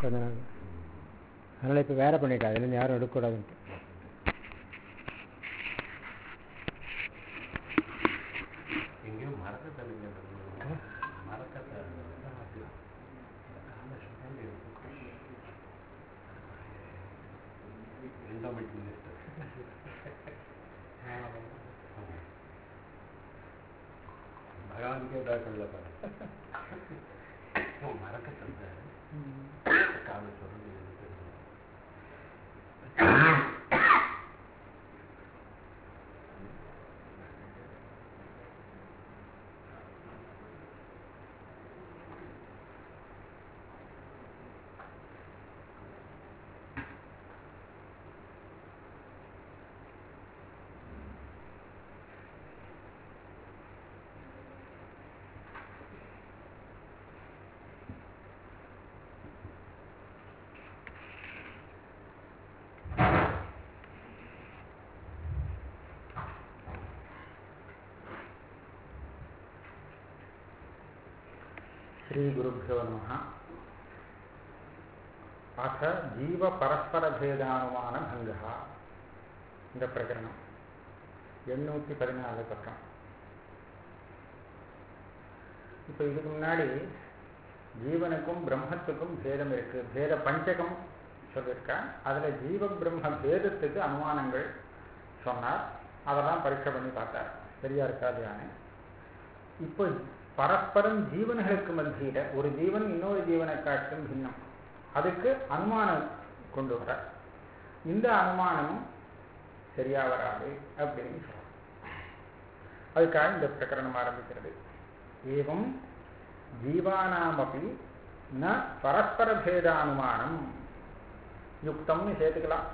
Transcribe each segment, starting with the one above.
கொஞ்ச நாள் அதனால் இப்போ வேற பண்ணிட்டா அதுலேருந்து யாரும் எடுக்கக்கூடாதுன்ட்டு எங்கேயோ மரத்தை தள்ளுங்க மரத்தை என்டோமெண்ட் மினிஸ்டர் பகவானுக்கே டாக்டர்ல பாரு மறக்க தந்த காலை சொல்லி श्रीगुरुभ्यो नमः अथ जीवपरस्परभेदानुमानभङ्गः இந்த பிரகரணம் எண்ணூற்றி பதினாலு பக்கம் இப்போ இதுக்கு முன்னாடி ஜீவனுக்கும் பிரம்மத்துக்கும் பேதம் இருக்கு பேத பஞ்சகம் சொல்லியிருக்கா அதில் ஜீவ பிரம்ம பேதத்துக்கு அனுமானங்கள் சொன்னார் அதெல்லாம் பரீட்சை பண்ணி பார்த்தார் சரியா இருக்காது இப்போ பரஸ்பரம் ஜீவன்களுக்கு மத்தியில ஒரு ஜீவன் இன்னொரு ஜீவனை காட்டும் பின்னம் அதுக்கு அனுமானம் கொண்டு வர இந்த அனுமானமும் சரியா வராது அப்படின்னு சொல்றோம் அதுக்காக இந்த பிரகரணம் ஆரம்பிக்கிறது ஏவம் ஜீவானாமப்பி ந பரஸ்பர பேதானுமானம் யுக்தம்னு சேர்த்துக்கலாம்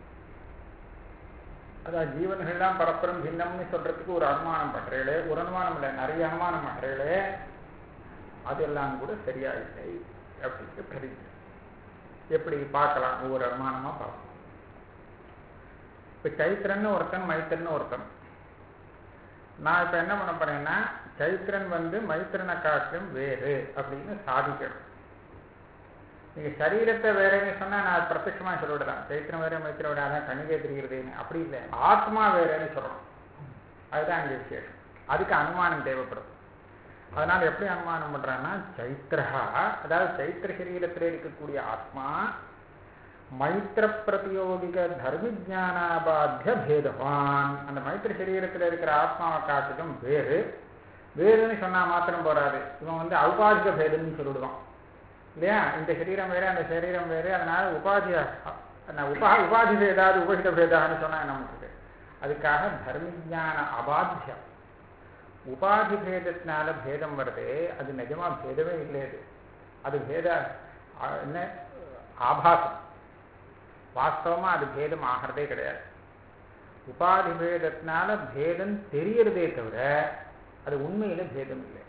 அதான் ஜீவன்கள்லாம் பரஸ்பரம் பின்னம்னு சொல்றதுக்கு ஒரு அனுமானம் பண்றீங்களே ஒரு அனுமானம் இல்லை நிறைய அனுமானம் பண்றீங்களே அதெல்லாம் கூட சரியா இல்லை அப்படின்ட்டு தெரியுது எப்படி பார்க்கலாம் ஒவ்வொரு அனுமானமா பார்க்கலாம் இப்ப சைத்திரன்னு ஒருத்தன் மைத்திரன்னு ஒருத்தன் நான் இப்ப என்ன பண்ண போறேன்னா சைத்திரன் வந்து மைத்திரனை காட்டிலும் வேறு அப்படின்னு சாதிக்கணும் நீங்க சரீரத்தை வேறன்னு சொன்னா நான் பிரத்யட்சமா சொல்லிவிடலாம் சைத்திரம் வேற மைத்திரம் வேற அதான் கணிகை தெரிகிறதுன்னு அப்படி இல்லை ஆத்மா வேறன்னு சொல்லணும் அதுதான் அங்கே விசேஷம் அதுக்கு அனுமானம் தேவைப்படும் அதனால எப்படி அனுமானம் பண்றான்னா சைத்திரா அதாவது சைத்திர சரீரத்தில் இருக்கக்கூடிய ஆத்மா மைத்திர பிரதியோகிக தர்ம ஜானாபாத்திய பேதவான் அந்த மைத்திர சரீரத்தில் இருக்கிற ஆத்மாவை காட்டிலும் வேறு வேறுன்னு சொன்னா மாத்திரம் போறாது இவன் வந்து ஔபாதிக பேதம்னு சொல்லிடுவான் இல்லையா இந்த சரீரம் வேறு அந்த சரீரம் வேறு அதனால உபாதி உபா உபாதி பேதாது உபகித பேதான்னு சொன்னா நமக்கு அதுக்காக தர்மஜான அபாத்தியம் உபாதி பேதத்தினால பேதம் வருது அது நிஜமா பேதமே இல்லை அது அது பேத என்ன ஆபாசம் வாஸ்தவமா அது பேதம் ஆகிறதே கிடையாது உபாதி பேதத்தினால பேதம் தெரியறதே தவிர அது உண்மையில பேதம் இல்லை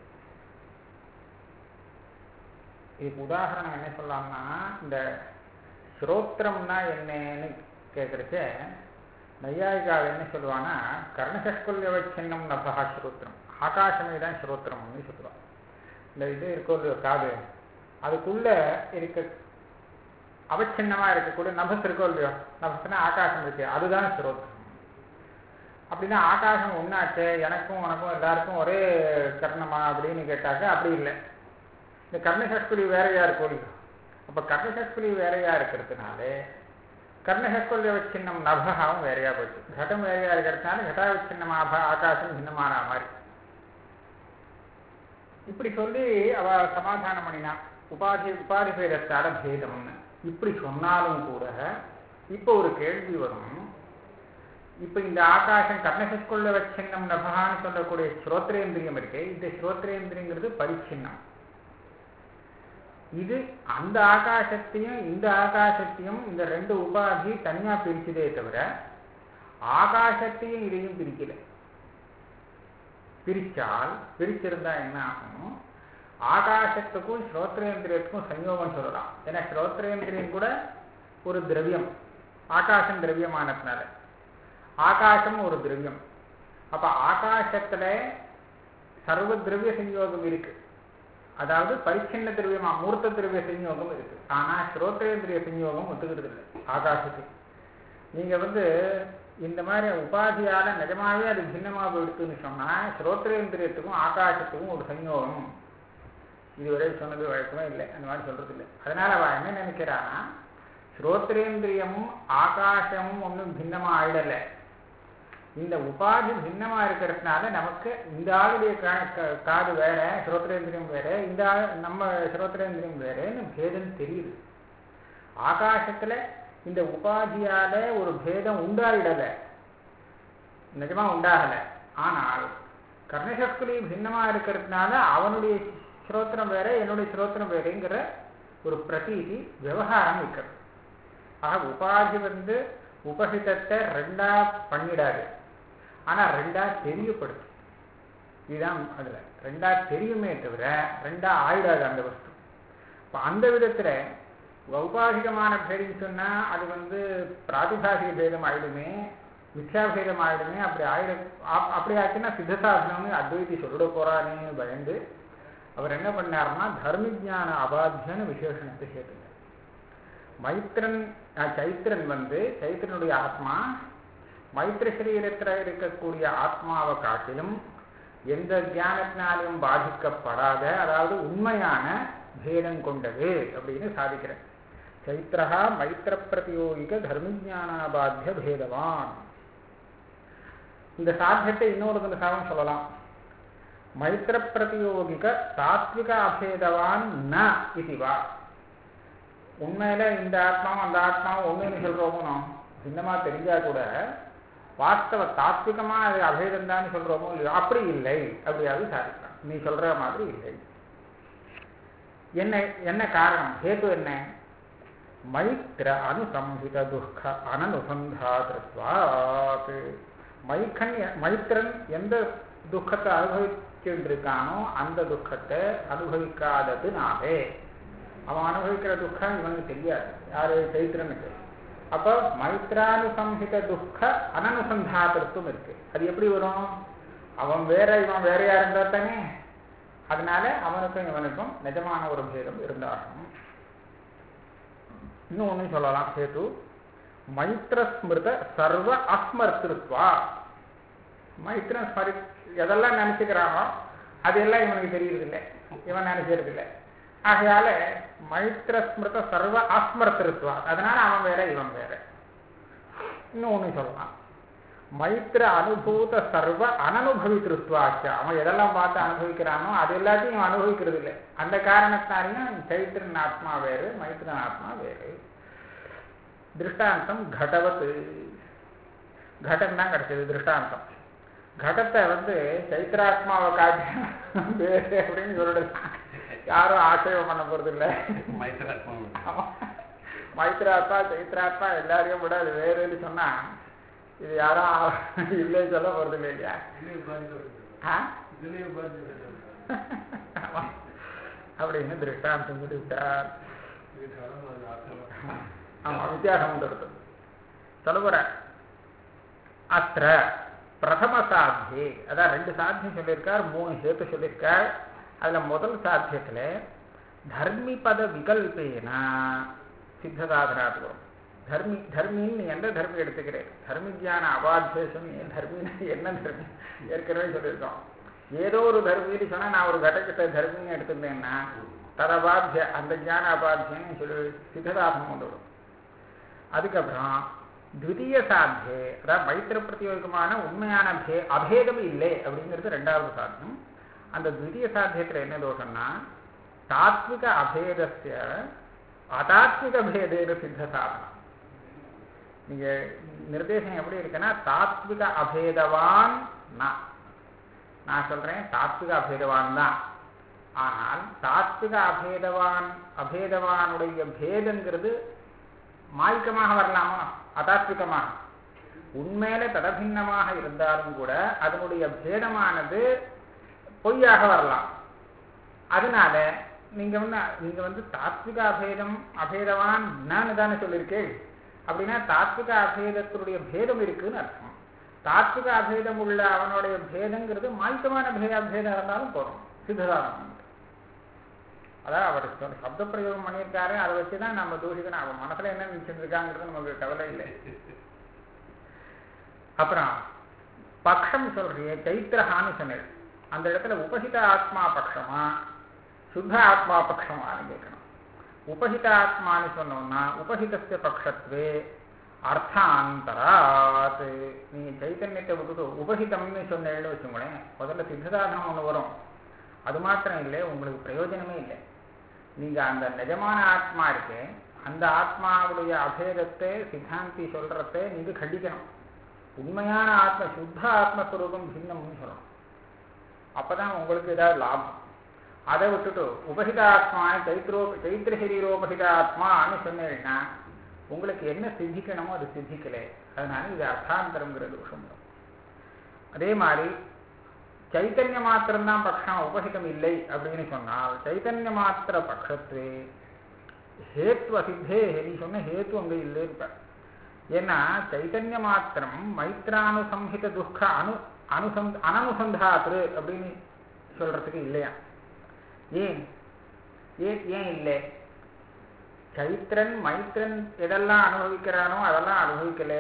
இதுக்கு உதாரணம் என்ன சொல்லலாம்னா இந்த ஸ்ரோத்திரம்னா என்னன்னு கேட்குறச்ச நையாயிகால் என்ன சொல்லுவான்னா கர்ணசஸ்குல்யவச்சின்னம் நபகா ஸ்ரோத்திரம் ஆகாசமே தான் ஸ்ரோத்திரம்னு சொல்லுவான் இந்த இது இருக்கோ இல்லையோ காது அதுக்குள்ள இருக்க அவச்சின்னமா இருக்கக்கூடிய நபஸ் இருக்கோ இல்லையோ நபஸ்னா ஆகாசம் இருக்கு அதுதான் ஸ்ரோத்திரம் அப்படின்னா ஆகாசம் ஒன்னாச்சு எனக்கும் உனக்கும் எல்லாருக்கும் ஒரே கர்ணமா அப்படின்னு கேட்டாக்க அப்படி இல்லை இந்த கர்ணசஸ்குலி வேறையா இருக்கும் இல்லையா அப்ப கர்ணசஸ்குலி வேறையா இருக்கிறதுனால கர்ணசஸ்குல்ய வச்சின்னம் நபகாவும் வேறையா போச்சு கடம் வேறையா இருக்கிறதுனால கட்டாவிச்சின்னம் ஆபா ஆகாசம் பின்னமான மாதிரி இப்படி சொல்லி அவ சமாதானம் பண்ணினா உபாதி உபாதி பேதத்தால பேதம்னு இப்படி சொன்னாலும் கூட இப்போ ஒரு கேள்வி வரும் இப்ப இந்த ஆகாசம் கர்ணசஸ்குல்ல வச்சின்னம் நபகான்னு சொல்லக்கூடிய ஸ்ரோத்ரேந்திரியம் இருக்கு இந்த ஸ்ரோத்ரேந்திரியங்கிறது பரிச்சின்னம் இது அந்த ஆகாசத்தையும் இந்த ஆகாசத்தையும் இந்த ரெண்டு உபாதி தனியா பிரிச்சதே தவிர ஆகாசத்தையும் இதையும் பிரிக்கல பிரிச்சால் பிரிச்சிருந்தா என்ன ஆகும் ஆகாசத்துக்கும் ஸ்ரோத்ரேந்திரியத்துக்கும் சஞ்சோகம் சொல்லலாம் ஏன்னா ஸ்ரோத்ரேந்திரியம் கூட ஒரு திரவியம் ஆகாசம் திரவியமானதுனால ஆகாசம் ஒரு திரவியம் அப்ப ஆகாசத்துல சர்வ திரவிய சஞ்சோகம் இருக்கு அதாவது பரிச்சின்ன திரவியமா மூர்த்த திரவிய சஞ்யோகம் இருக்கு ஆனா ஸ்ரோத்ரேந்திரிய சஞ்யோகம் ஒத்துக்கிறது இல்லை ஆகாசத்துக்கு நீங்க வந்து இந்த மாதிரி உபாதியால நிஜமாவே அது பின்னமா போயிடுத்துன்னு சொன்னா ஸ்ரோத்ரேந்திரியத்துக்கும் ஆகாசத்துக்கும் ஒரு சஞ்யோகம் இதுவரை சொன்னது வழக்கமே இல்லை அந்த மாதிரி சொல்றது இல்லை அதனால அவ என்ன நினைக்கிறான்னா ஸ்ரோத்ரேந்திரியமும் ஆகாசமும் ஒன்றும் பின்னமா ஆயிடலை இந்த உபாதி பின்னமா இருக்கிறதுனால நமக்கு இந்த ஆளுடைய கா- கா- காது வேற ஸ்ரோத்ரேந்திரியம் வேற இந்த ஆள் நம்ம ஸ்ரோத்ரேந்திரியம் வேறன்னு பேதம் தெரியுது ஆகாசத்துல இந்த உபாதியால ஒரு பேதம் உண்டாயிடல நிஜமா உண்டாகல ஆனால் கர்ணசக்தி பின்னமா இருக்கிறதுனால அவனுடைய ஸ்ரோத்திரம் வேற என்னுடைய ஸ்ரோத்திரம் வேறங்கிற ஒரு பிரதீதி விவகாரம் இருக்கிறது ஆக உபாதி வந்து உபகிதத்தை ரெண்டா பண்ணிடாது ஆனா ரெண்டா தெரியப்படுது இதுதான் அதுல ரெண்டா தெரியுமே தவிர ரெண்டா ஆயிடாது அந்த வஸ்து இப்ப அந்த விதத்துல உபாதிகமான பேரின்னு சொன்னா அது வந்து பிராதிபாசிக பேதம் ஆயிடுமே மித்யாபேதம் ஆயிடுமே அப்படி ஆயிட அப்- அப்படி ஆச்சுன்னா சித்தசாசனம்னு அத்வைதி சொல்லிட போறானேன்னு பயந்து அவர் என்ன பண்ணாருன்னா தர்மஜான அபாத்தியன்னு விசேஷணத்தை சேர்த்துங்க மைத்திரன் அஹ், சைத்திரன் வந்து சைத்திரனுடைய ஆத்மா மைத்திர சரீரத்தில் இருக்கக்கூடிய ஆத்மாவை காட்டிலும் எந்த தியானத்தினாலும் பாதிக்கப்படாத அதாவது உண்மையான பேதம் கொண்டது அப்படின்னு சாதிக்கிறேன் சைத்திரா மைத்திர பிரதியோகிக தர்மஜானாபாத்திய பேதவான் இந்த சாத்தியத்தை இன்னொரு சாதம் சொல்லலாம் மைத்திர பிரதியோகிக சாத்விக அபேதவான் ந இதுவா உண்மையில இந்த ஆத்மாவும் அந்த ஆத்மாவும் ஒண்ணுன்னு சொல்றோமோ சின்னமா தெரிஞ்சா கூட வாஸ்தவ தாத்விகமா அது அபேதம் தான் சொல்றோமோ இல்லையோ அப்படி இல்லை அப்படியாவது சாதிக்கலாம் நீ சொல்ற மாதிரி இல்லை என்ன என்ன காரணம் ஹேத்து என்ன மைத்திர அனுசம்ஹித துக்க அனனுசந்தாத்வாத் மைக்கன் மைத்திரன் எந்த துக்கத்தை அனுபவிச்சுட்டு இருக்கானோ அந்த துக்கத்தை அனுபவிக்காததுனாலே அவன் அனுபவிக்கிற துக்கம் இவனுக்கு தெரியாது யாரு சைத்திரனுக்கு அப்ப மைத்ரானுசம்ஹித துக்க அனனுசந்தாத்திருத்தம் இருக்கு அது எப்படி வரும் அவன் வேற இவன் வேறையா இருந்தா தானே அதனால அவனுக்கும் இவனுக்கும் நிஜமான ஒரு பேதம் இருந்தாகணும் இன்னும் ஒண்ணு சொல்லலாம் சேது மைத்ரஸ்மிருத சர்வ அஸ்மர்த்திருத்வா மைத்ரன் ஸ்மரி எதெல்லாம் நினைச்சுக்கிறானோ அதெல்லாம் இவனுக்கு தெரியறதில்லை இவன் நினைச்சிருதில்லை ஆகையால மைத்ர ஸ்மிருத சர்வ அஸ்மர்த்திருத்வா அதனால அவன் வேற இவன் வேற இன்னும் ஒண்ணு சொல்லலாம் மைத்திர அனுபூத சர்வ அனனுபவித்திருத்வாச்சு அவன் எதெல்லாம் பார்த்து அனுபவிக்கிறானோ அது எல்லாத்தையும் இவன் அனுபவிக்கிறது இல்லை அந்த காரணத்தாலையும் சைத்திரன் ஆத்மா வேறு மைத்திரன் ஆத்மா வேறு திருஷ்டாந்தம் கடவத்து கடம் தான் கிடைச்சது திருஷ்டாந்தம் கடத்தை வந்து சைத்திராத்மாவை காட்டி வேறு அப்படின்னு சொல்லிடலாம் யாரும் ஆட்சேபம் பண்ண போறது இல்லை மைத்திராத்மா மைத்திராத்மா சைத்திராத்மா எல்லாரையும் விட அது வேறுன்னு சொன்னா இது யாரும் இல்லைன்னு சொல்ல போறது இல்லை இல்லையா ஆ? ஆமா. அப்படின்னு திருஷ்டாந்தம் சொல்லி விட்டார் ஆமா வித்தியாசம் வந்துடுது சொல்ல போற அத்த பிரதம சாத்தியே அதான் ரெண்டு சாத்தியம் சொல்லியிருக்கார் மூணு ஹேத்து சொல்லியிருக்கார் அதுல முதல் சாத்தியத்துல தர்மி பத விகல்பேனா சித்தசாதனாத்து வரும் தர்மி தர்மின்னு எந்த தர்மி எடுத்துக்கிறேன் தர்மி ஜான அபாத்தியசம் தர்மின்னு என்ன தர்மி ஏற்கனவே சொல்லியிருக்கோம் ஏதோ ஒரு தர்மின்னு சொன்னா நான் ஒரு கடக்கிட்ட தர்மின்னு எடுத்துருந்தேன்னா ததபாத்திய அந்த ஜான அபாத்தியம்னு சொல்லி சித்ததாசனம் கொண்டு வரும் அதுக்கப்புறம் த்விதீய சாத்தியே அதாவது மைத்திர பிரத்தியோகமான உண்மையான பே அபேதம் இல்லை அப்படிங்கிறது ரெண்டாவது சாத்தியம் அந்த த்விதீய சாத்தியத்தில் என்ன தோஷம்னா தாத்விக அபேதஸ்ய அதாத்விக பேதேன சித்த சாதனம் நீங்க நிர்தேசம் எப்படி இருக்குன்னா தாத்விக அபேதவான் நான் நான் சொல்றேன் தாத்விக அபேதவான் தான் ஆனால் தாத்விக அபேதவான் அபேதவானுடைய பேதங்கிறது மாய்க்கமாக வரலாமா அதாத்விகமாக உண்மையில தடபின்னமாக இருந்தாலும் கூட அதனுடைய பேதமானது பொய்யாக வரலாம் அதனால நீங்க வந்து நீங்க வந்து தாத்விக அபேதம் அபேதவான் நான் தானே சொல்லியிருக்கேன் அப்படின்னா தாத்விக அபேதத்தினுடைய பேதம் இருக்குன்னு அர்த்தம் தாத்விக அபேதம் உள்ள அவனுடைய பேதங்கிறது மாய்க்கமான பேத அபேதம் இருந்தாலும் போதும் சித்ததானம் அதாவது அவர் சொல் சப்த பிரயோகம் பண்ணியிருக்காரு அதை வச்சு தான் நம்ம தூஷிக்கணும் அவன் மனசுல என்ன நினைச்சிட்டு இருக்காங்கிறது நமக்கு கவலை இல்லை அப்புறம் பக்ஷம் சொல்றியே சைத்திரஹான்னு சொன்னது அந்த இடத்துல உபஹித ஆத்மா பட்சமா சுத்த ஆத்மா பட்சமான்னு கேட்கணும் உபஹித ஆத்மான்னு சொன்னோம்னா உபஹிதஸ்ய பட்சத்வே அர்த்தாந்தராத் நீங்க சைத்தன்யத்தை விட்டுட்டு உபஹிதம்னு சொன்னேன்னு வச்சுக்கோங்களேன் முதல்ல சித்தசாதனம் ஒன்று வரும் அது மாத்திரம் இல்லை உங்களுக்கு பிரயோஜனமே இல்லை நீங்க அந்த நிஜமான ஆத்மா இருக்கு அந்த ஆத்மாவுடைய அபேதத்தை சித்தாந்தி சொல்றத நீங்க கண்டிக்கணும் உண்மையான ஆத்ம சுத்த ஆத்மஸ்வரூபம் பின்னம்னு சொல்லணும் அப்பதான் உங்களுக்கு ஏதாவது லாபம் அதை விட்டுட்டு உபகித ஆத்மா சைத்ரோ சைத்திர சரீரோபகித ஆத்மான்னு சொன்னீங்கன்னா உங்களுக்கு என்ன சித்திக்கணுமோ அது சித்திக்கல அதனால இது அர்த்தாந்தரங்கிற தோஷம் வரும் அதே மாதிரி சைத்தன்ய மாத்திரம்தான் பட்சம் உபகிதம் இல்லை அப்படின்னு சொன்னால் சைத்தன்ய மாத்திர பட்சத்து ஹேத்து அசித்தே நீ சொன்ன ஹேத்து அங்க இல்லை இருப்ப ஏன்னா சைத்தன்ய மாத்திரம் மைத்ரானுசம்ஹித துக்க அனு அனுசந் அனனுசந்தாத்ரு அப்படின்னு சொல்றதுக்கு இல்லையா ஏன் ஏன் ஏன் இல்லை சைத்திரன் மைத்திரன் எதெல்லாம் அனுபவிக்கிறானோ அதெல்லாம் அனுபவிக்கல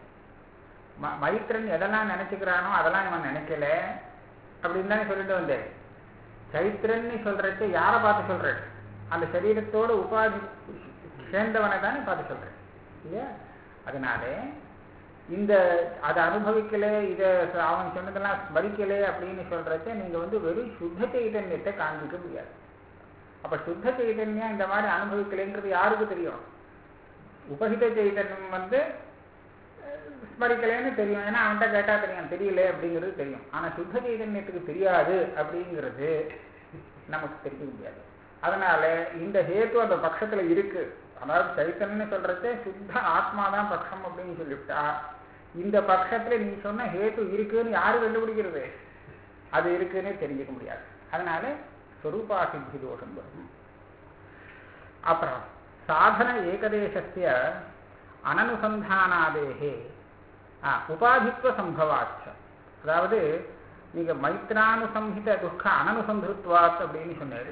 ம- மைத்திரன் எதெல்லாம் நினைச்சுக்கிறானோ அதெல்லாம் இவன் நினைக்கல அப்படின்னு தானே சொல்லிட்டு வந்தேன் சைத்திரன்னு சொல்றச்சு யாரை பார்த்து சொல்றேன் அந்த சரீரத்தோட உபாதி சேர்ந்தவனை தானே பார்த்து சொல்றேன் இல்லையா அதனால இந்த அதை அனுபவிக்கல இதை அவன் சொன்னதெல்லாம் ஸ்மரிக்கல அப்படின்னு சொல்றச்ச நீங்க வந்து வெறும் சுத்த சைதன்யத்தை காண்பிக்க முடியாது அப்ப சுத்த சைதன்யம் இந்த மாதிரி அனுபவிக்கலைன்றது யாருக்கு தெரியும் உபகித சைதன்யம் வந்து அஹ், ஸ்மரிக்கலைன்னு தெரியும் ஏன்னா அவன்கிட்ட கேட்டா தெரியும் தெரியல அப்படிங்கிறது தெரியும் ஆனா சுத்த சைதன்யத்துக்கு தெரியாது அப்படிங்கிறது நமக்கு தெரிஞ்சுக்க முடியாது அதனால இந்த ஹேத்து அந்த பட்சத்துல இருக்கு அதாவது சைத்தன்யன்னு சொல்றதே சுத்த ஆத்மா தான் பட்சம் அப்படின்னு சொல்லிவிட்டா இந்த பட்சத்துல நீ சொன்ன ஹேத்து இருக்குன்னு யாரு கண்டுபிடிக்கிறது அது இருக்குன்னு தெரிஞ்சுக்க முடியாது அதனால ஸ்வரூபா சித்தி தோஷம் வரும் அப்புறம் சாதன ஏகதேசஸ்ய அனனுசந்தானாதேகே ஆ, உபாதித்வ சம்பவாச்ச அதாவது நீங்க மைத்ரானுசம்ஹித துக்க அனனுசந்திருத்வாத் அப்படின்னு சொன்னாரு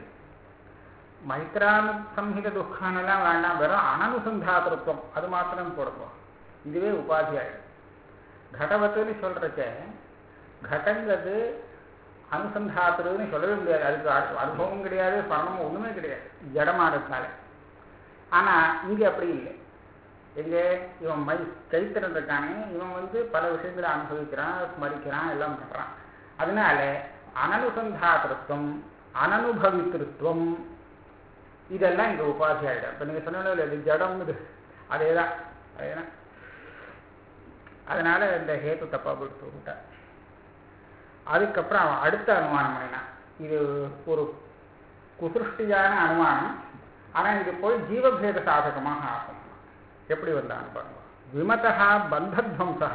மைத்ரானுசம்ஹித துக்கானெல்லாம் வேண்டாம் வெறும் அனனுசந்தாத்திருத்தம் அது மாத்திரம் போடுவோம் இதுவே உபாதி ஆயிடும் கடவத்துன்னு சொல்றச்ச கடங்கிறது அனுசந்தாத்துறதுன்னு சொல்லவே முடியாது அதுக்கு அனு- அனுபவம் கிடையாது பணமும் ஒண்ணுமே கிடையாது ஜடமானதுனால ஆனா இங்க அப்படி இல்லை எங்க இவன் மை கைத்திறன் இருக்கானே இவன் வந்து பல விஷயங்களை அனுபவிக்கிறான் ஸ்மரிக்கிறான் எல்லாம் பண்றான் அதனால அனனுசந்தாத்திருத்தம் அனனுபவித்திருத்துவம் இதெல்லாம் இங்க உபாதி ஆயிடும் இப்ப நீங்க சொன்ன இது ஜடம் இது அதேதான் அதேதான் அதனால இந்த ஹேத்து தப்பா போட்டு விட்டார் அதுக்கப்புறம் அவன் அடுத்த அனுமானம் பண்ணினான் இது ஒரு குசிருஷ்டியான அனுமானம் ஆனா இது போய் ஜீவபேத சாதகமாக ஆகும் எப்படி வந்தான் பாருங்க விமதா பந்தத்வம்சா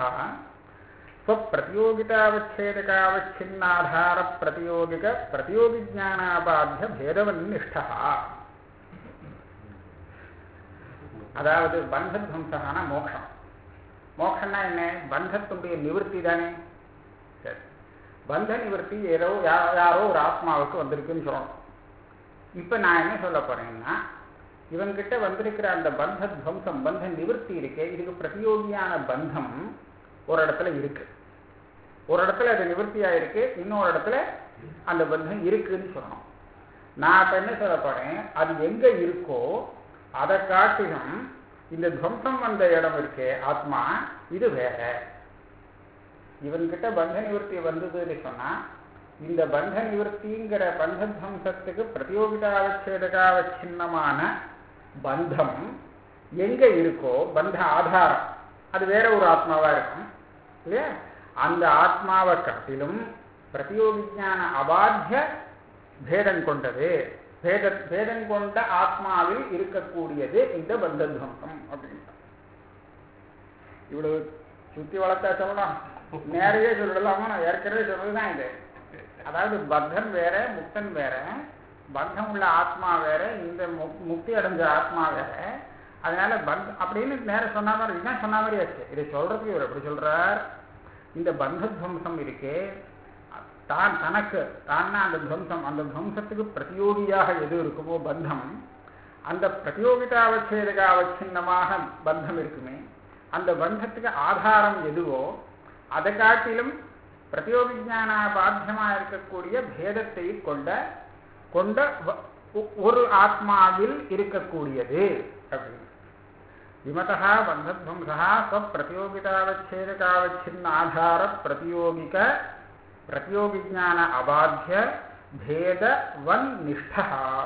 ஸ்வப்பிரதியோகிதாவச்சேதகாவச்சின்னாதார பிரதியோகிக பிரதியோகிஜானாபாத்திய பேதவன்னிஷ்டா அதாவது பந்தத்வம்சகான மோட்சம் மோட்சம்னா என்ன பந்தத்துடைய நிவர்த்தி தானே சரி பந்த நிவர்த்தி ஏதோ யா- யாரோ ஒரு ஆத்மாவுக்கு வந்திருக்குன்னு சொல்லணும் இப்ப நான் என்ன சொல்ல போறேன்னா இவன்கிட்ட வந்திருக்கிற அந்த பந்த துவம்சம் பந்த நிவர்த்தி இருக்கே இதுக்கு பிரதியோகியான பந்தம் ஒரு இடத்துல இருக்கு ஒரு இடத்துல அது நிவர்த்தியா இருக்கு இன்னொரு இடத்துல அந்த பந்தம் இருக்குன்னு சொல்லணும் நான் இப்ப என்ன சொல்ல போறேன் அது எங்க இருக்கோ அதை காட்டிலும் இந்த துவம்சம் வந்த இடம் இருக்கே ஆத்மா இது வேற இவன்கிட்ட பந்த நிவர்த்தி வந்ததுன்னு சொன்னா இந்த பந்த நிவர்த்திங்கிற பந்த துவம்சத்துக்கு பிரதியோகிதாவச்சேதகாவச்சின்னமான பந்தம் எங்க இருக்கோ பந்த ஆதாரம் அது வேற ஒரு ஆத்மாவா இருக்கும் இல்லையா அந்த ஆத்மாவை காட்டிலும் பிரதியோகிஞான அபாத்திய பேதம் கொண்டது பேத பேதம் கொண்ட ஆத்மாவில் இருக்கக்கூடியது இந்த பந்தத்வம்சம் அப்படின்னு இவ்வளவு சுத்தி வளர்த்தா சொல்லலாம் நிறைய சொல்லலாமா நான் ஏற்கனவே சொல்றதுதான் இது அதாவது பத்தன் வேற முக்தன் வேற பந்தம் உள்ள ஆத்மா வேற இந்த மு- முக்தி அடைஞ்ச ஆத்மா வேற அதனால பந்த அப்படின்னு நேரம் சொன்ன மாதிரி இதுதான் சொன்ன மாதிரி ஆச்சு இதை சொல்றதுக்கு இவர் எப்படி சொல்றார் இந்த பந்தத்வம்சம் இருக்கே தான் தனக்கு தான்னா அந்த துவம்சம் அந்த துவம்சத்துக்கு பிரதியோகியாக எது இருக்குமோ பந்தம் அந்த பிரதியோகிதாவச்சேதக அவச்சின்னமாக பந்தம் இருக்குமே அந்த பந்தத்துக்கு ஆதாரம் எதுவோ அதை காட்டிலும் பிரதியோகிஞான பாத்தியமாக இருக்கக்கூடிய பேதத்தை கொண்ட கொண்ட வ- ஒ- ஒரு ஆத்மாவில் இருக்கக்கூடியது அப்படின்னு விமதா பந்தத்வம்சா ஸ்வப்பிரதியோகிதாவச்சேதகாவச்சின்ன ஆதார பிரதியோகிக பிரதியோகிஞான அபாத்திய பேத வன் நிஷ்டா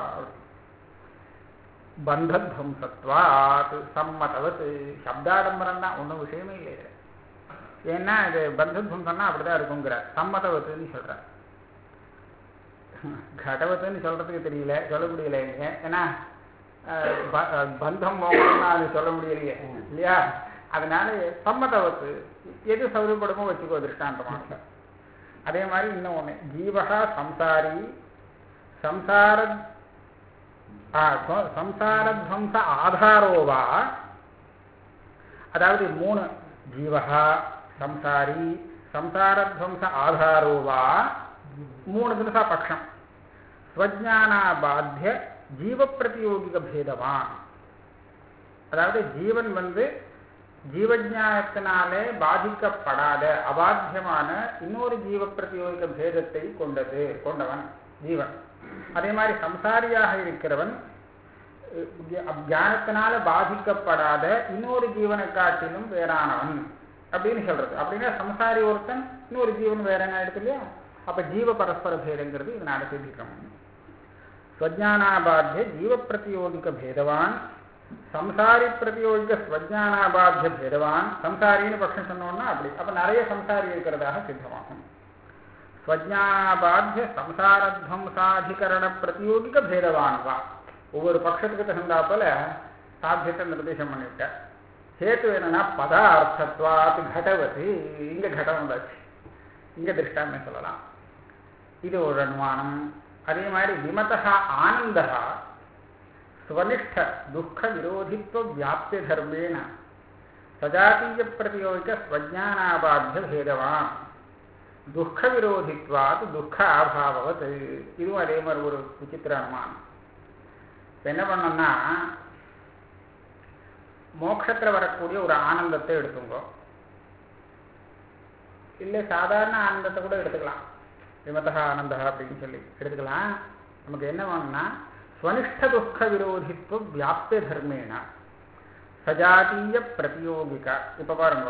பந்தத்வம்சத்வாத் சம்மதவத் சப்தாடம்பரம் தான் ஒன்றும் விஷயமே இல்லை இதுல. ஏன்னா இது பந்தத்வம்சம்னா அப்படிதான் இருக்குங்கிற சம்மதவத்துன்னு சொல்ற கடவத்துன்னு சொல்றதுக்கு தெரியல சொல்ல முடியல இங்க. ஏன்னா அஹ், ப- அஹ், பந்தம் மோகம்னா அது சொல்ல முடியலையே இல்லையா அதனால சம்மதவத்து எது சௌரியப்படுமோ வச்சுக்கோ திருஷ்டாந்தமாக அதே மாதிரி இன்னும் ஒண்ணு ஜீவகா சம்சாரி சம்சார ஆ, துவ- சம்சாரத்வம்ச ஆதாரோவா அதாவது மூணு ஜீவகா சம்சாரி சம்சாரத்வம்ச ஆதாரோவா மூணு தினசா பட்சம் ஸ்வஜானாபாத்திய ஜீவ பிரதியோகிக பேதவான் அதாவது ஜீவன் வந்து ஜீவஜானத்தினாலே பாதிக்கப்படாத அபாத்தியமான இன்னொரு ஜீவ பிரதியோகிக பேதத்தை கொண்டது கொண்டவன் ஜீவன் அதே மாதிரி சம்சாரியாக இருக்கிறவன் ஞானத்தினால பாதிக்கப்படாத இன்னொரு ஜீவனை காட்டிலும் வேறானவன் அப்படின்னு சொல்றது அப்படின்னா சம்சாரி ஒருத்தன் இன்னொரு ஜீவன் வேற என்ன எடுத்து இல்லையா அப்ப ஜீவ பரஸ்பர பேதங்கிறது இதனால சித்திக்கணும் ஸ்வஜானாபாத்திய ஜீவ பிரதியோகிக பேதவான் சம்சாரி பிரதியோகிக ஸ்வஜானாபாத்திய பேதவான் சம்சாரின்னு பட்சம் சொன்னோம்னா அப்படி அப்ப நிறைய சம்சாரி இருக்கிறதாக சித்தமாகும் ஸ்வஜானாபாத்திய சம்சாரத்வம்சாதிகரண பிரதியோகிக பேதவான் வா ஒவ்வொரு பட்சத்துக்கு தகுந்தாப்புல சாத்தியத்தை நிர்தேசம் பண்ணிவிட்ட ஹேத்து என்னன்னா பதார்த்தத்வாத் கடவத்து இங்க கடம் வந்தாச்சு இங்க திருஷ்டாந்தம் சொல்லலாம் இது ஒரு அனுமானம் அதே மாதிரி விமதா ஆனந்தா ஸ்வனிஷ்ட துக்க விரோதித்வ வியாப்தி தர்மேண சஜாத்தீய பிரதியோகிக ஸ்வஜானாபாத்திய பேதவான் துக்க விரோதித்வாத் துக்க அபாவத் இதுவும் அதே மாதிரி ஒரு விசித்திர அனுமானம் இப்ப என்ன பண்ணோம்னா மோட்சத்துல வரக்கூடிய ஒரு ஆனந்தத்தை எடுத்துங்கோ இல்லை சாதாரண ஆனந்தத்தை கூட எடுத்துக்கலாம் விமதா ஆனந்தா அப்படின்னு சொல்லி எடுத்துக்கலாம் நமக்கு என்ன வேணும்னா ஸ்வனிஷ்ட துக்க விரோதித்துவ வியாப்திய தர்மேன சஜாத்தீய பிரதியோகிகா இப்போ பாருங்க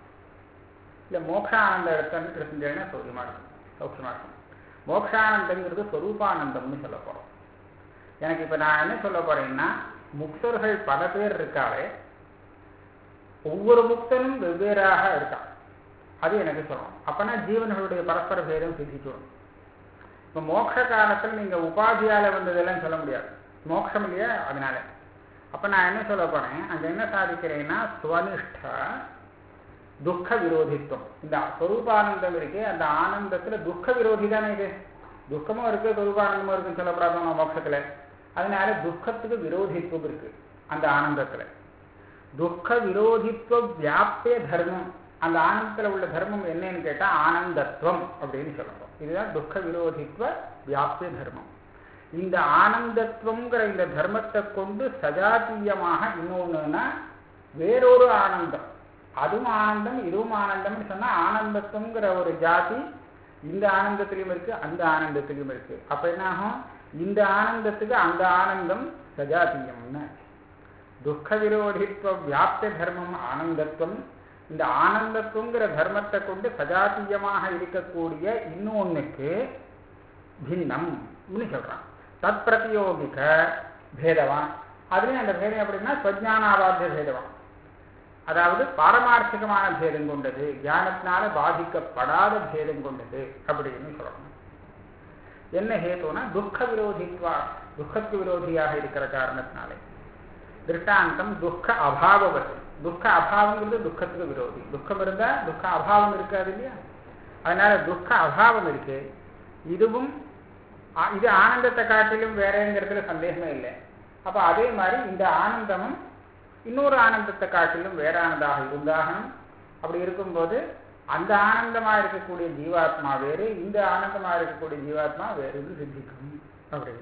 இல்லை மோக்ஷானந்த எடுத்தன்னு இருந்தேன்னா சௌரியமா இருக்கும் சௌக்கியமா இருக்கும் மோக்ஷானந்தங்கிறது ஸ்வரூபானந்தம்னு சொல்ல போறோம் எனக்கு இப்போ நான் என்ன சொல்ல போறேன்னா முக்தர்கள் பல பேர் இருக்காளே ஒவ்வொரு முக்தனும் வெவ்வேறாக இருக்கான் அது எனக்கு சொல்லணும் அப்பனா ஜீவன்களுடைய பரஸ்பர பேதம் சித்திச்சிடும் இப்போ மோட்ச காலத்தில் நீங்க உபாதியால வந்ததெல்லாம் சொல்ல முடியாது மோட்சம் இல்லையா அதனால அப்ப நான் என்ன சொல்ல போறேன் அங்க என்ன சாதிக்கிறேன்னா ஸ்வனிஷ்ட துக்க விரோதித்துவம் இந்த சொரூபானந்தம் இருக்கே அந்த ஆனந்தத்துல துக்க விரோதி தானே இது துக்கமும் இருக்கு சொரூபானந்தமும் இருக்குன்னு சொல்லப்படாதவங்க மோட்சத்துல அதனால துக்கத்துக்கு விரோதித்துவம் இருக்கு அந்த ஆனந்தத்துல துக்க விரோதித்துவ வியாபிய தர்மம் அந்த ஆனந்தத்துல உள்ள தர்மம் என்னன்னு கேட்டா ஆனந்தத்துவம் அப்படின்னு சொல்லணும் இதுதான் துக்க விரோதித்துவ வியாபிய தர்மம் இந்த ஆனந்தத்துவங்கிற இந்த தர்மத்தை கொண்டு சஜாத்தீயமாக இன்னொன்னுன்னா வேறொரு ஆனந்தம் அதுவும் ஆனந்தம் இதுவும் ஆனந்தம்னு சொன்னா ஆனந்தத்துவங்கிற ஒரு ஜாதி இந்த ஆனந்தத்திலையும் இருக்கு அந்த ஆனந்தத்திலையும் இருக்கு அப்ப என்ன ஆகும் இந்த ஆனந்தத்துக்கு அந்த ஆனந்தம் சஜாத்தீயம்னு துக்க விரோதித்துவ வியாப்த தர்மம் ஆனந்தத்துவம் இந்த ஆனந்தத்துவங்கிற தர்மத்தை கொண்டு சஜாத்தீயமாக இருக்கக்கூடிய இன்னொன்னுக்கு பின்னம்னு சொல்றான் தத் பிரதியோகிக பேதவான் அதுலயும் அந்த பேதம் எப்படின்னா ஸ்வஜானாபாத்திய பேதவான் அதாவது பாரமார்த்திகமான பேதம் கொண்டது ஞானத்தினால பாதிக்கப்படாத பேதம் கொண்டது அப்படின்னு சொல்லணும் என்ன ஹேத்துனா துக்க விரோதித்வா துக்கத்துக்கு விரோதியாக இருக்கிற காரணத்தினாலே திருஷ்டாந்தம் துக்க அபாவவத் துக்க அபாவங்கிறது துக்கத்துக்கு விரோதி துக்கம் இருந்தா துக்க அபாவம் இருக்காது இல்லையா அதனால துக்க அபாவம் இருக்கு இதுவும் ஆ- இது ஆனந்தத்தை காட்டிலும் வேறங்கிறதுல சந்தேகமே இல்லை அப்ப அதே மாதிரி இந்த ஆனந்தமும் இன்னொரு ஆனந்தத்தை காட்டிலும் வேறானதாக இருந்தாகணும் அப்படி இருக்கும்போது அந்த ஆனந்தமா இருக்கக்கூடிய ஜீவாத்மா வேறு இந்த ஆனந்தமா இருக்கக்கூடிய ஜீவாத்மா வேறுன்னு சித்திக்கும் அப்படின்னு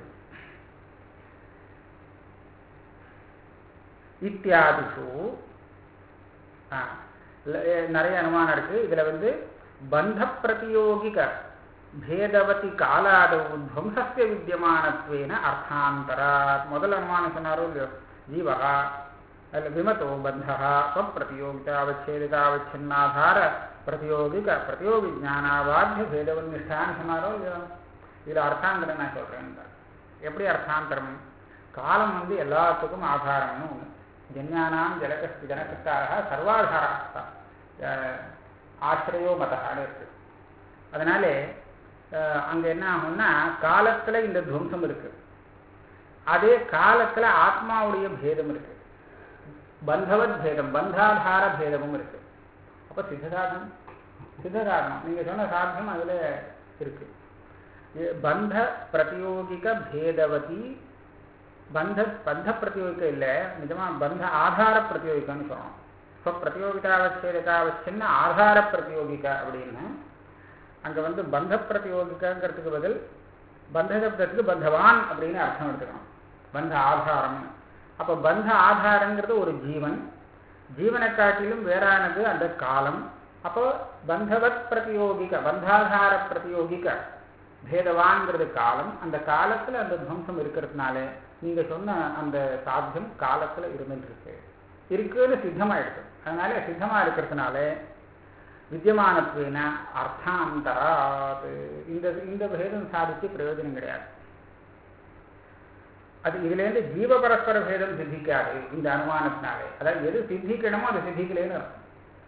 இத்தியாதிஷு ஆ, ல- எ- நிறைய அனுமானம் இருக்கு இதுல வந்து பந்த பிரதியோகிக பேதவதி காலாதவு துவம்சஸ்ய வித்தியமானத்வேன அர்த்தாந்தராத் முதல் அனுமானம் சொன்னாரோ இல்லையோ ஜீவகா அல்ல விமதோ பந்தா ஸ்வப்பிரதியோகிதா அவச்சேதிகா அவச்சின்னாதார பிரதியோகிக பிரதியோகி ஞானாவாத்திய பேதவன்னிஷ்டான்னு சொன்னாரோ இல்லையோ இதுல அர்த்தாந்தரம் நான் சொல்றேன் எப்படி அர்த்தாந்தரம் காலம் வந்து எல்லாத்துக்கும் ஆதாரம்னு ஒண்ணு ஜன்யானாம் ஜலக ஜனகத்தாரா சர்வாதாரா ஆசிரியோ மதகான்னு இருக்கு அதனாலே அஹ், அங்க என்ன ஆகும்னா காலத்துல இந்த துவம்சம் இருக்கு அதே காலத்துல ஆத்மாவுடைய பேதம் இருக்கு பந்தவத் பேதம் பந்தாதார பேதமும் இருக்கு அப்ப சித்தசாதனம் சித்தசாதனம் நீங்க சொன்ன சாத்தியம் அதுல இருக்கு இது பந்த பிரதியோகிக பேதவதி பந்த பந்த பிரதியோகிக்க இல்லை நிஜமா பந்த ஆதார பிரதியோகிக்கான்னு சொல்லணும் ஸோ பிரதியோகிதாவச்சேதகாவச்சின்ன ஆதார பிரதியோகிகா அப்படின்னு அங்க வந்து பந்த பிரதியோகிக்காங்கிறதுக்கு பதில் பந்த சப்தத்துக்கு பந்தவான் அப்படின்னு அர்த்தம் எடுத்துக்கணும் பந்த ஆதாரம்னு அப்போ பந்த ஆதாரங்கிறது ஒரு ஜீவன் ஜீவனை காட்டிலும் வேறானது அந்த காலம் அப்போ பந்தவத் பிரதியோகிக பந்தாதார பிரதியோகிக பேதவான்ங்கிறது காலம் அந்த காலத்துல அந்த துவம்சம் இருக்கிறதுனால நீங்க சொன்ன அந்த சாத்தியம் காலத்துல இருந்துட்டு இருக்கு இருக்குன்னு சித்தமாயிடுது அதனால சித்தமா இருக்கிறதுனால வித்தியமானத்துவேன அர்த்தாந்தராத் இந்த இந்த பேதம் சாதிச்சு பிரயோஜனம் கிடையாது அது இதுலேருந்து ஜீவ பரஸ்பர பேதம் சித்திக்காது இந்த அனுமானத்தினாலே அதாவது எது சித்திக்கணுமோ அது சித்திக்கலேன்னு அர்த்தம்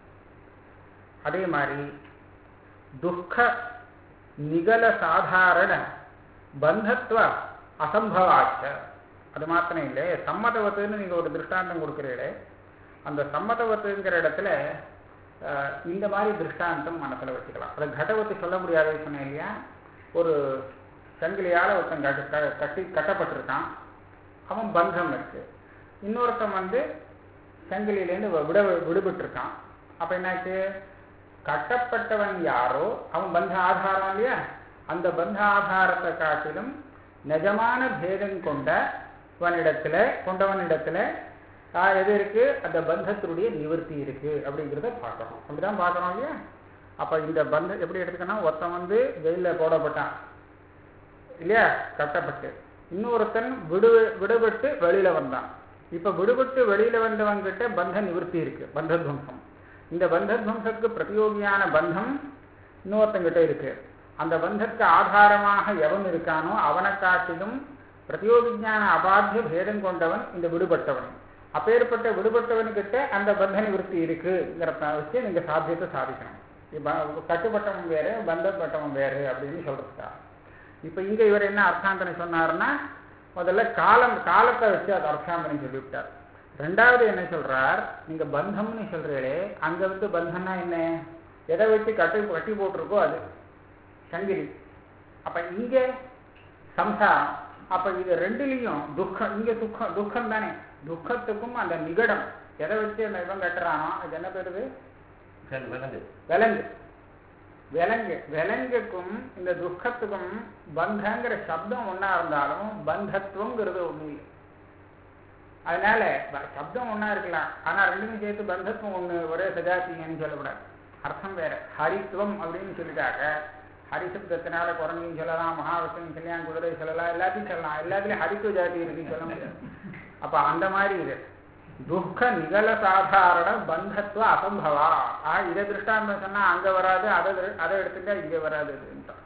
அதே மாதிரி துக்க நிகல சாதாரண பந்தத்துவ அசம்பவாச்ச அது மாத்திரம் இல்லை சம்மதவத்துன்னு நீங்க ஒரு திருஷ்டாந்தம் கொடுக்குறீங்களே அந்த சம்மதவத்துங்கிற இடத்துல அஹ், இந்த மாதிரி திருஷ்டாந்தம் மனசுல வச்சுக்கலாம் அதை கடவத்து சொல்ல முடியாதுன்னு சொன்னேன் இல்லையா ஒரு சங்கிலியால ஒருத்தன் கட்டு க- கட்டி கட்டப்பட்டிருக்கான் அவன் பந்தம் இருக்கு இன்னொருத்தன் வந்து சங்கிலியிலேருந்து விட விடுபட்டிருக்கான் அப்ப என்னாச்சு கட்டப்பட்டவன் யாரோ அவன் பந்த ஆதாரம் இல்லையா அந்த பந்த ஆதாரத்தை காட்டிலும் நிஜமான பேதம் கொண்டவனிடத்துல கொண்டவனிடத்துல ஆஹ், எது இருக்கு அந்த பந்தத்தினுடைய நிவர்த்தி இருக்கு அப்படிங்கிறத பார்க்கணும் அப்படிதான் பார்க்கணும் இல்லையா அப்ப இந்த பந்தம் எப்படி எடுத்துக்கணும் ஒருத்தன் வந்து ஜெயில போடப்பட்டான் இல்லையா கட்டப்பட்டு இன்னொருத்தன் விடு விடுபட்டு வெளியில வந்தான் இப்ப விடுபட்டு வெளியில வந்தவங்கிட்ட பந்த நிவர்த்தி இருக்கு பந்தத்வம்சம் இந்த பந்தத்வம்சத்துக்கு பிரதியோகியான பந்தம் இன்னொருத்தங்கிட்ட இருக்கு அந்த பந்தத்துக்கு ஆதாரமாக எவன் இருக்கானோ அவனை காட்டிலும் பிரதியோகிஞான அபாத்திய பேதம் கொண்டவன் இந்த விடுபட்டவன் அப்பேற்பட்ட விடுபட்டவன்கிட்ட அந்த பந்த நிவர்த்தி இருக்குங்கிறத வச்சு நீங்க சாத்தியத்தை சாதிக்கணும் இப்ப கட்டுப்பட்டவன் வேறு பந்தப்பட்டவன் வேறு அப்படின்னு சொல்றதுக்கா இப்ப இங்க இவர் என்ன அர்த்தாந்தனை சொன்னாருன்னா முதல்ல காலம் காலத்தை வச்சு அது அர்த்தாந்தனை சொல்லிவிட்டார் ரெண்டாவது என்ன சொல்றார் நீங்க பந்தம்னு சொல்றீங்களே அங்க வந்து பந்தம்னா என்ன எதை வச்சு கட்டி கட்டி போட்டிருக்கோ அது சங்கிலி அப்ப இங்க சம்சாரம் அப்ப இது ரெண்டுலயும் துக்கம் இங்க துக்கம் துக்கம் தானே துக்கத்துக்கும் அந்த நிகடம் எதை வச்சு அந்த இவன் கட்டுறானோ அது என்ன பேருது சரி விளங்கு விலங்கு விலங்கு விலங்குக்கும் இந்த துக்கத்துக்கும் பந்தங்கிற சப்தம் ஒண்ணா இருந்தாலும் பந்தத்துவங்கிறது ஒண்ணு இல்லை அதனால ப- சப்தம் ஒண்ணா இருக்கலாம் ஆனா ரெண்டுமே சேர்த்து பந்தத்துவம் ஒண்ணு ஒரே சஜாத்தியன்னு சொல்லக்கூடாது அர்த்தம் வேற ஹரித்துவம் அப்படின்னு சொல்லிட்டாக்க ஹரிசப்தத்தினால குரங்கையும் சொல்லலாம் மகாவிஷ்ணு சொல்லலாம் குதிரை சொல்லலாம் எல்லாத்தையும் சொல்லலாம் எல்லாத்துலயும் ஹரித்துவ ஜாதி இருக்குன்னு சொல்ல முடியாது அப்ப அந்த மாதிரி இது துக்க நிகழ சாதாரண பந்தத்துவ அசம்பவா ஆ இதை திருஷ்டாந்தம் சொன்னா அங்க வராது அதை திரு- அதை எடுத்துட்டா இங்க வராது இதுன்றான்.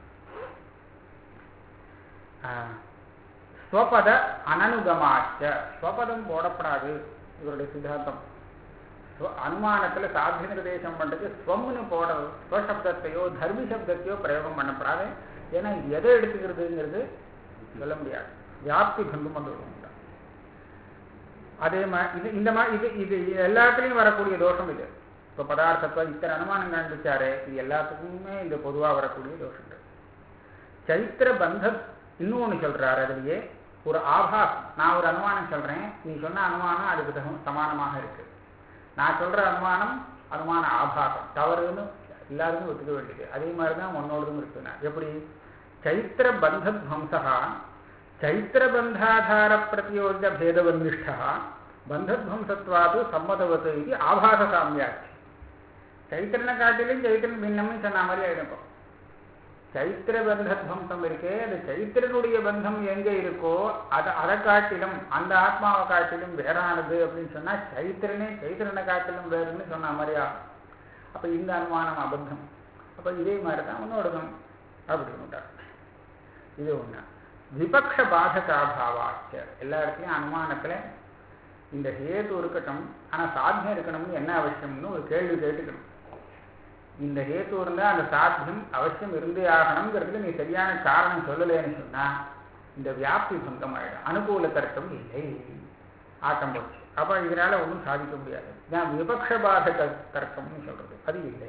ஆ, ஸ்வபத அனனுகமாச்ச ஸ்வபதம் போடப்படாது இவருடைய சித்தாந்தம் ஸ்வ- அனுமானத்துல சாத்திய நிர்தேசம் பண்றதுக்கு ஸ்வம்னு போட ஸ்வசப்தத்தையோ தர்மி சப்தத்தையோ பிரயோகம் பண்ணப்படாது ஏன்னா இது எதை எடுத்துக்கிறதுங்கிறது சொல்ல முடியாது வியாப்தி பங்கும் வந்துவிடும் அதே மாதிரி இது இந்த மாதிரி இது இது இது எல்லாத்துலேயும் வரக்கூடிய தோஷம் இது இப்போ பதார்த்தத்தை இத்தனை அனுமானம் காண்பிச்சாரு இது எல்லாத்துக்குமே இந்த பொதுவாக வரக்கூடிய தோஷங்கள் சைத்திர பந்த இன்னொன்று சொல்றாரு அதுலயே ஒரு ஆபாசம் நான் ஒரு அனுமானம் சொல்றேன் நீ சொன்ன அனுமானம் அதுக்கு தகு- சமானமாக இருக்கு நான் சொல்ற அனுமானம் அனுமான ஆபாசம் தவறுன்னு எல்லாருக்கும் ஒத்துக்க வேண்டியது அதே மாதிரி தான் உன்னோடதும் இருக்குன்னா எப்படி சைத்திர பந்தத்வம்சா சைத்திர பந்தாதார பிரதியோகித பேதவன்னிஷ்டா பந்தத்வம்சத்வாது சம்மதவத்து இது ஆபாச சாமியாச்சு சைத்திரனை காட்டிலும் சைத்திரன் பின்னம்னு சொன்ன மாதிரி ஆயிடும் சைத்திர பந்தத்வம்சம் இருக்கே அது சைத்திரனுடைய பந்தம் எங்க இருக்கோ அதை அதை காட்டிலும் அந்த ஆத்மாவை காட்டிலும் வேறானது அப்படின்னு சொன்னா சைத்திரனே சைத்திரனை காட்டிலும் வேறுன்னு சொன்ன மாதிரியா அப்ப இந்த அனுமானம் அபத்தம் அப்ப இதே மாதிரி தான் உன்னோடதும் அப்படின்னு இது ஒண்ணு விபக்ஷ பாதகாபாவாச்ச எல்லா இடத்துலையும் அனுமானத்துல இந்த ஹேது இருக்கட்டும் ஆனா சாத்தியம் இருக்கணும்னு என்ன அவசியம்னு ஒரு கேள்வி கேட்டுக்கணும் இந்த ஹேத்து இருந்தா அந்த சாத்தியம் அவசியம் இருந்தே ஆகணுங்கிறதுல நீ சரியான காரணம் சொல்லலைன்னு சொன்னா இந்த வியாப்தி பங்கம் ஆயிடும் அனுகூல தர்க்கம் இல்லை ஆட்டம் போச்சு அப்ப இதனால ஒன்றும் சாதிக்க முடியாது நான் விபக்ஷபாத தர்க்கம்னு சொல்றது அது இல்லை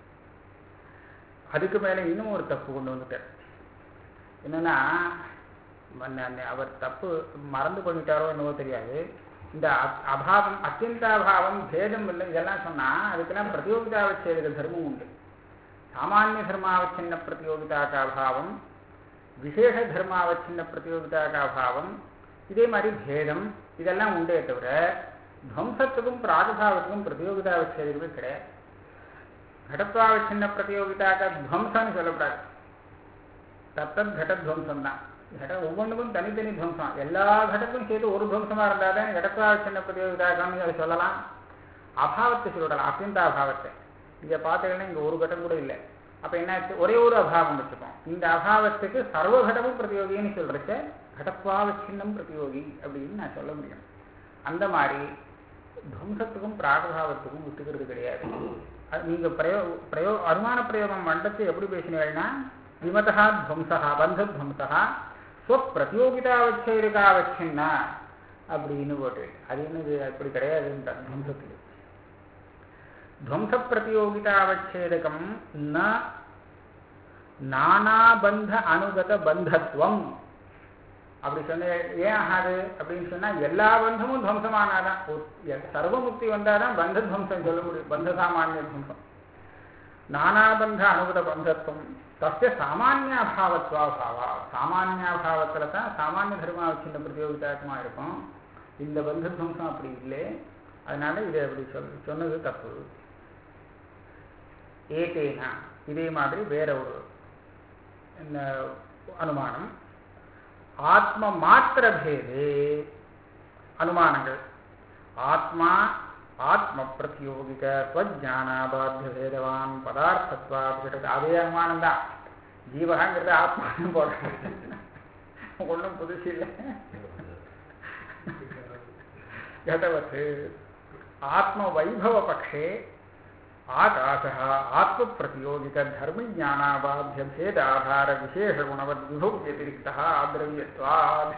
அதுக்கு மேல இன்னும் ஒரு தப்பு கொண்டு வந்துட்டார் என்னன்னா அவர் தப்பு மறந்து பண்ணிட்டாரோ என்னவோ தெரியாது இந்த அபாவம் அத்தியந்தாபாவம் பேதம் இல்லை இதெல்லாம் சொன்னா அதுக்கெல்லாம் பிரதியோகிதாவச்சேத தர்மம் உண்டு சாமானிய தர்மாவச்சின்ன பிரதியோகிதாக்காபாவம் விசேஷ தர்மாவச்சின்ன பிரதியோகிதாக்காபாவம் இதே மாதிரி பேதம் இதெல்லாம் உண்டே தவிர துவம்சத்துக்கும் பிராகபாவத்துக்கும் பிரதியோகிதாவச்சேதமே கிடையாது கடத்வாவச்சின்ன பிரதியோகிதாக்க துவம்சம்னு சொல்லக்கூடாது தத்தத் கடத்வம்சம் தான் கட ஒவ்வொன்றுக்கும் தனித்தனி துவம்சம் எல்லா கடக்கும் சேர்த்து ஒரு துவம்சமா இருந்தால் தான் கடத்வா சின்ன பிரதியோகிதாக்கான்னு அதை சொல்லலாம் அபாவத்தை சொல்லலாம் அத்தியந்த அபாவத்தை இங்க பார்த்தீங்கன்னா இங்க ஒரு கட்டம் கூட இல்லை அப்ப என்னாச்சு ஒரே ஒரு அபாவம் வச்சுப்போம் இந்த அபாவத்துக்கு சர்வகடமும் பிரதியோகின்னு சொல்றச்ச கடத்வாவச்சின்னம் பிரதியோகி அப்படின்னு நான் சொல்ல முடியும் அந்த மாதிரி துவம்சத்துக்கும் பிராகபாவத்துக்கும் விட்டுக்கிறது கிடையாது நீங்க பிரயோ பிரயோ அனுமான பிரயோகம் மண்டத்தை எப்படி பேசினீங்கன்னா விமதா துவம்சா பந்தத்வம்சா ஸ்வப்பிரதியோகிதாவச்சேருகாவச்சின்னா அப்படின்னு போட்டு அது என்னது அப்படி கிடையாதுன்ற துவம்சத்துக்கு துவம்ச பிரதியோகிதாவச்சேதகம் ந நானாபந்த அனுகத பந்தத்துவம் அப்படி சொன்ன ஏன் ஆகாது அப்படின்னு சொன்னா எல்லா பந்தமும் துவம்சமானாதான் சர்வமுக்தி வந்தாதான் பந்த துவம்சம் சொல்ல முடியும் பந்த சாமானிய துவம்சம் நானாபந்த அனுகத பந்தத்துவம் தஸ்ய சாமானியாபாவத்வாபாவா சாமானியாபாவத்துல தான் சாமானிய தர்மாவச்சின்ன பிரதியோகிதாத்மா இருக்கும் இந்த பந்தத்வம்சம் அப்படி இல்லை அதனால இதை அப்படி சொல் சொன்னது தப்பு ஏதேனா இதே மாதிரி வேற ஒரு அனுமானம் ஆத்ம மாத்திர பேதே அனுமானங்கள் ஆத்மா ஆத்ம பிரத்யோகிக ஸ்வஜானாபாத்திய வேதவான் பதார்த்தத்வா அதே அனுமானம் தான் ஜீவகாங்கிறது ஆத்மான்னு போடுறது ஒன்றும் புதுசு இல்லை கதவத்து ஆத்ம வைபவ பட்சே ஆகாச ஆத்ம பிரதியோகிக தர்மஜானாபாத்திய பேதாதார விசேஷ குணவத் விபவ வத்திரிக்தா ஆதிரவியத்வாத்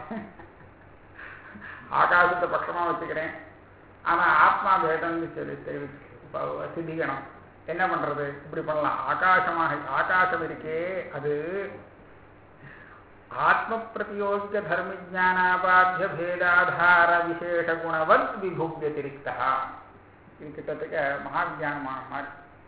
ஆகாசத்தை பட்சமா வச்சுக்கிறேன் ஆனா ஆத்மா பேதம்னு சொல்லி சித்திக்கணும் என்ன பண்றது இப்படி பண்ணலாம் ஆகாசமாக ஆகாசம் இருக்கே அது ஆத்ம பிரதியோகிக தர்மஜானாபாத்திய பேதாதார விசேஷ குணவத் விபுவியதிரிக்தா இது கிட்டத்தட்ட மகாவிஜானமான மாதிரி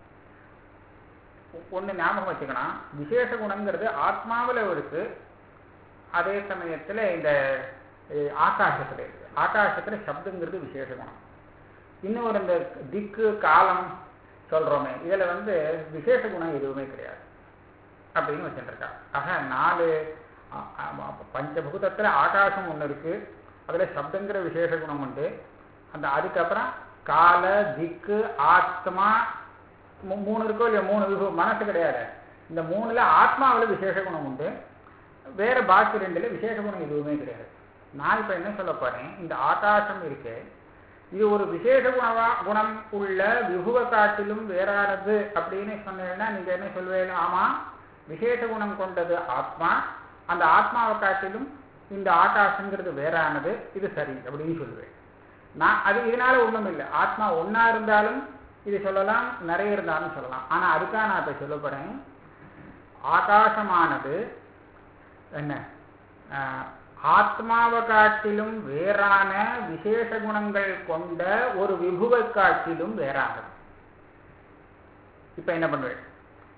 ஒன்று ஞாபகம் வச்சுக்கணும் விசேஷ குணங்கிறது ஆத்மாவில் இருக்கு அதே சமயத்தில் இந்த ஆகாசத்தில் இருக்கு ஆகாசத்தில் சப்தங்கிறது விசேஷ குணம் இன்னொரு இந்த திக்கு காலம் சொல்றோமே இதுல வந்து விசேஷ குணம் எதுவுமே கிடையாது அப்படின்னு வச்சுருக்கா ஆக நாலு பஞ்சபூதத்துல ஆகாசம் ஒன்று இருக்கு அதுல சப்தங்கிற விசேஷ குணம் உண்டு அந்த அதுக்கப்புறம் கால திக்கு ஆத்மா மூணு இருக்கோ இல்லையா மூணு விபு மனசு கிடையாது இந்த மூணுல ஆத்மாவில் விசேஷ குணம் உண்டு வேற பாக்கி ரெண்டுல விசேஷ குணம் எதுவுமே கிடையாது நான் இப்ப என்ன சொல்ல போறேன் இந்த ஆகாசம் இருக்கு இது ஒரு விசேஷ குணவா குணம் உள்ள விபுவ காட்டிலும் வேறானது அப்படின்னு சொன்னீங்கன்னா நீங்க என்ன சொல்வீங்க ஆமா விசேஷ குணம் கொண்டது ஆத்மா அந்த ஆத்மாவை காட்டிலும் இந்த ஆகாசங்கிறது வேறானது இது சரி அப்படின்னு சொல்லுவேன் நான் அது இதனால ஒண்ணும் இல்லை ஆத்மா ஒன்னா இருந்தாலும் இது சொல்லலாம் நிறைய இருந்தாலும் சொல்லலாம் ஆனா அதுக்காக நான் இப்ப சொல்ல போறேன் ஆகாசமானது என்ன ஆத்மாவை காட்டிலும் வேறான விசேஷ குணங்கள் கொண்ட ஒரு விபுவை காட்டிலும் வேறானது இப்ப என்ன பண்ணுவேன்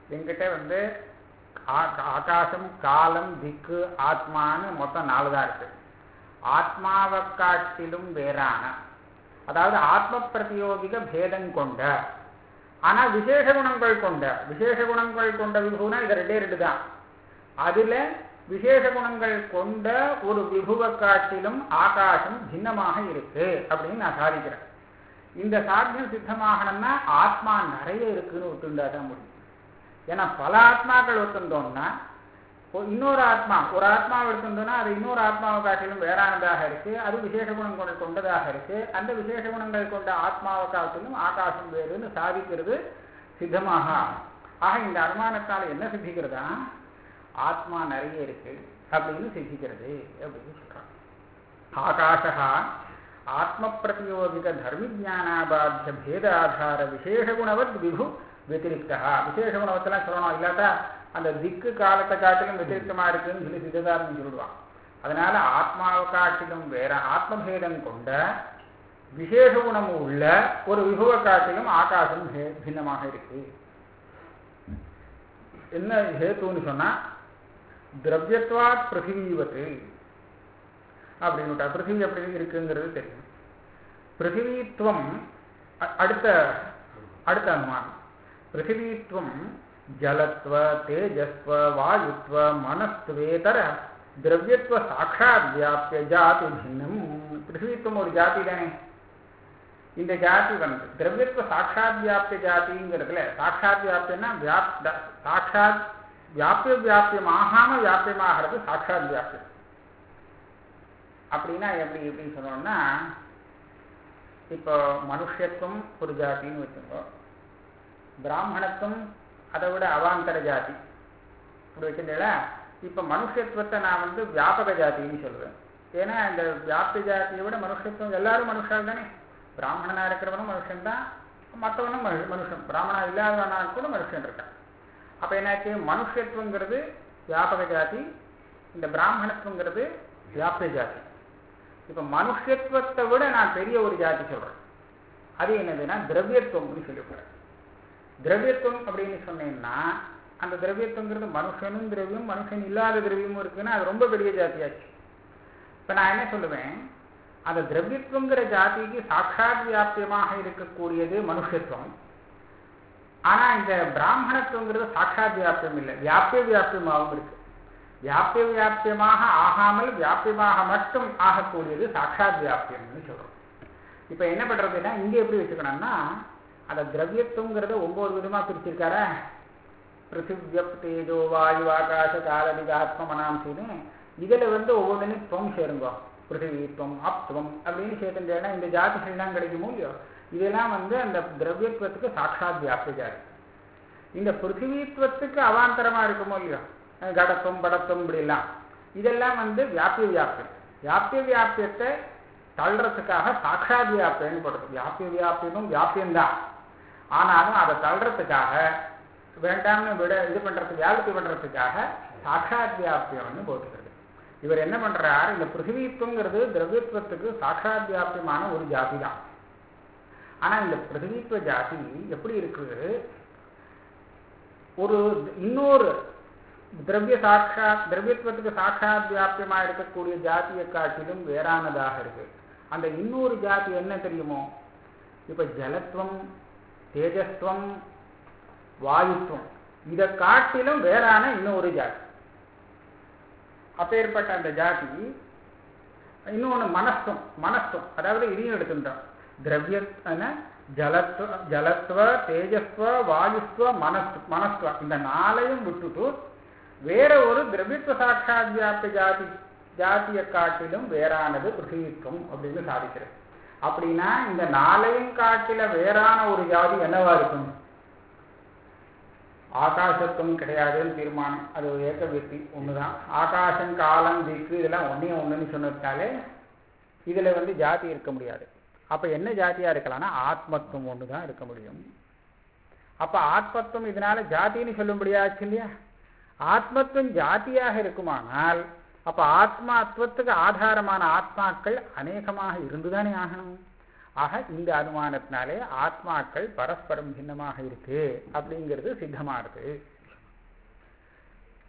என்கிட்ட வந்து ஆ- ஆகாசம் காலம் திக்கு ஆத்மான்னு மொத்தம் நாலு தான் இருக்கு ஆத்மாவை காட்டிலும் வேறான அதாவது ஆத்ம பிரதியோகிக பேதம் கொண்ட ஆனா விசேஷ குணங்கள் கொண்ட விசேஷ குணங்கள் கொண்ட விபுனா இது ரெண்டே ரெண்டு தான் அதுல விசேஷ குணங்கள் கொண்ட ஒரு விபுவை காட்டிலும் ஆகாசம் பின்னமாக இருக்கு அப்படின்னு நான் சாதிக்கிறேன் இந்த சாத்தியம் சித்தமாகணும்னா ஆத்மா நிறைய இருக்குன்னு ஒத்துண்டா தான் முடியும் ஏன்னா பல ஆத்மாக்கள் ஒத்துந்தோம்னா ஒ- இன்னொரு ஆத்மா ஒரு ஆத்மாவை எடுத்துட்டோம்னா அது இன்னொரு ஆத்மாவை காட்டிலும் வேறானதாக இருக்கு அது விசேஷ குணங்கள் கொண்டதாக இருக்கு அந்த விசேஷ குணங்கள் கொண்ட ஆத்மாவை காட்டிலும் ஆகாசம் வேறுன்னு சாதிக்கிறது சித்தமாக ஆகும். ஆக இந்த அனுமானத்தால் என்ன சித்திக்கிறதா ஆத்மா நிறைய இருக்கு அப்படின்னு சித்திக்கிறது அப்படின்னு சொல்றாங்க ஆகாஷா ஆத்ம பிரதியோகிக தர்மஜானாபாத்திய பேதாதார விசேஷகுணவத் விபு வத்திரிக்தா விசேஷகுணவத்தெல்லாம் சொல்லணும் இல்லாட்டா அந்த திக்கு காலத்தை காட்டிலும் வத்திரிக்தமா இருக்குன்னு சொல்லி சித்ததாரன் சொல்லிடுவான் அதனால ஆத்மாவை காட்டிலும் வேற ஆத்மபேதம் கொண்ட விசேஷ குணம் உள்ள ஒரு விபுவை காட்டிலும் ஆகாசம் பே- பின்னமாக இருக்கு என்ன ஹேத்துன்னு சொன்னா திரவியத்வாத் பிருத்திவீவத்து அப்படின்னு பிருத்திவி எப்படி இருக்குங்கிறது தெரியும் பிருத்திவித்துவம் அ- அடுத்த அடுத்த அனுமானம் பிருத்திவித்துவம் ஜலத்வ தேஜஸ்வ வாயுத்வ மனஸ்துவேதர திரவியத்துவ சாட்சாத் வியாபிய ஜாதி பின்னம் பிருத்திவித்துவம் ஒரு ஜாதி தானே இந்த ஜாதி வந்து திரவியத்துவ சாட்சாத் வியாபிய ஜாதிங்கிறதுல சாட்சாத் வியாபியம்னா வியாப் த- சாட்சாத் வியாபிய வியாபியம் ஆகாம வியாபியமாகிறது சாட்சாத் வியாபியம் அப்படின்னா எப்படி எப்படி சொன்னோம்னா இப்போ மனுஷத்துவம் ஒரு ஜாதின்னு வச்சுக்கோ பிராமணத்துவம் அதை விட அவாந்தர ஜாதி இப்படி வச்சுருந்தேல இப்போ மனுஷத்துவத்தை நான் வந்து வியாபக ஜாதின்னு சொல்லுவேன் ஏன்னா இந்த வியாபிய ஜாதியை விட மனுஷத்துவம் எல்லாரும் மனுஷால் தானே பிராமணனா இருக்கிறவனும் மனுஷன் தான் மற்றவனும் மனு- மனுஷன் பிராமணா இல்லாதவனா கூட மனுஷன் இருக்கான் அப்போ என்னாச்சு மனுஷத்துவங்கிறது வியாபக ஜாதி இந்த பிராமணத்துவங்கிறது வியாபிய ஜாதி இப்போ மனுஷத்துவத்தை விட நான் பெரிய ஒரு ஜாதி சொல்றேன் அது என்னதுன்னா திரவியத்துவம்னு சொல்லப்படுறேன் திரவியத்துவம் அப்படின்னு சொன்னேன்னா அந்த திரவியத்துவங்கிறது மனுஷனும் திரவியம் மனுஷன் இல்லாத திரவியமும் இருக்குன்னா அது ரொம்ப பெரிய ஜாதியாச்சு இப்போ நான் என்ன சொல்லுவேன் அந்த திரவியத்துவங்கிற ஜாதிக்கு சாட்சாத் வியாபியமாக இருக்கக்கூடியது மனுஷத்துவம் ஆனா இந்த பிராமணத்துவங்கிறது சாட்சாத் வியாபியம் இல்லை வியாபிய வியாபியமாகவும் இருக்கு வியாபிய வியாபியமாக ஆகாமல் வியாபியமாக மட்டும் ஆகக்கூடியது சாட்சாத் வியாபியம்னு சொல்றோம் இப்போ என்ன பண்றதுன்னா இங்க எப்படி வச்சுக்கணும்னா அந்த திரவியத்துவங்கிறத ஒன்பது விதமா பிரிச்சிருக்காரா பிருத்திவியப் தேஜோ வாயு ஆகாச காலதிக ஆத்ம மனாம்சின்னு இதுல வந்து ஒவ்வொன்றுலையும் துவம் சேருங்க பிருத்திவித்துவம் அப்துவம் அப்படின்னு சேர்த்துட்டேன்னா இந்த ஜாதிகள்லாம் கிடைக்குமோ இல்லையோ இதெல்லாம் வந்து அந்த திரவியத்துவத்துக்கு சாட்சாத் வியாபிய ஜாதி இந்த பிருத்திவித்துவத்துக்கு அவாந்தரமா இருக்குமோ இல்லையோ அஹ் கடத்துவம் படத்துவம் இப்படிலாம் இதெல்லாம் வந்து வியாபிய வியாபியம் வியாபிய வியாபியத்தை தள்ளுறதுக்காக சாட்சாத் வியாபியம்னு போடுறது வியாபிய வியாபியமும் வியாபியம்தான் ஆனாலும் அதை தள்ளுறதுக்காக வேண்டாம்னு விட இது பண்றதுக்கு வியாபத்தி பண்றதுக்காக சாட்சாத் வியாபியம்னு போட்டுக்கிறது இவர் என்ன பண்றார் இந்த பிருத்திவித்துவங்கிறது திரவியத்துவத்துக்கு சாட்சாத் வியாபியமான ஒரு ஜாதி தான் ஆனா இந்த பிருத்திவித்துவ ஜாதி எப்படி இருக்கு ஒரு இன்னொரு திரவிய சாட்சாத் திரவியத்துவத்துக்கு சாட்சாத் வியாபியமா இருக்கக்கூடிய ஜாதியை காட்டிலும் வேறானதாக இருக்கு அந்த இன்னொரு ஜாதி என்ன தெரியுமோ இப்ப ஜலத்துவம் தேஜஸ்துவம் வாயுத்துவம் இதை காட்டிலும் வேறான இன்னொரு ஜாதி அப்பேற்பட்ட அந்த ஜாதி இன்னொன்று மனஸ்துவம் மனஸ்துவம் அதாவது இதையும் எடுத்துட்டோம் திரவிய என்ன? ஜலத்துவ ஜலத்துவ தேஜஸ்துவ வாயுஸ்துவ மனஸ்து மனஸ்துவ இந்த நாளையும் விட்டுட்டு வேற ஒரு திரவியத்துவ சாட்சாத் வியாபிய ஜாதி ஜாதியை காட்டிலும் வேறானது பிருத்திவித்துவம் அப்படின்னு சாதிக்கிறது அப்படின்னா இந்த நாளையும் காட்டில வேறான ஒரு ஜாதி என்னவா இருக்கும் ஆகாசத்துவம் கிடையாதுன்னு தீர்மானம் அது ஒரு ஏக்க விருத்தி ஒண்ணுதான் ஆகாசம் காலம் திக்கு இதெல்லாம் ஒன்னே ஒண்ணுன்னு சொன்னதுனாலே இதுல வந்து ஜாதி இருக்க முடியாது அப்ப என்ன ஜாதியா இருக்கலாம்னா ஆத்மத்துவம் ஒன்று தான் இருக்க முடியும் அப்ப ஆத்மத்துவம் இதனால ஜாதின்னு சொல்லும்படியாச்சு இல்லையா ஆத்மத்துவம் ஜாதியாக இருக்குமானால் அப்ப ஆத்மாத்வத்துக்கு ஆதாரமான ஆத்மாக்கள் அநேகமாக இருந்துதானே ஆகணும் ஆக இந்த அனுமானத்தினாலே ஆத்மாக்கள் பரஸ்பரம் பின்னமாக இருக்கு அப்படிங்கிறது சித்தமா இருக்கு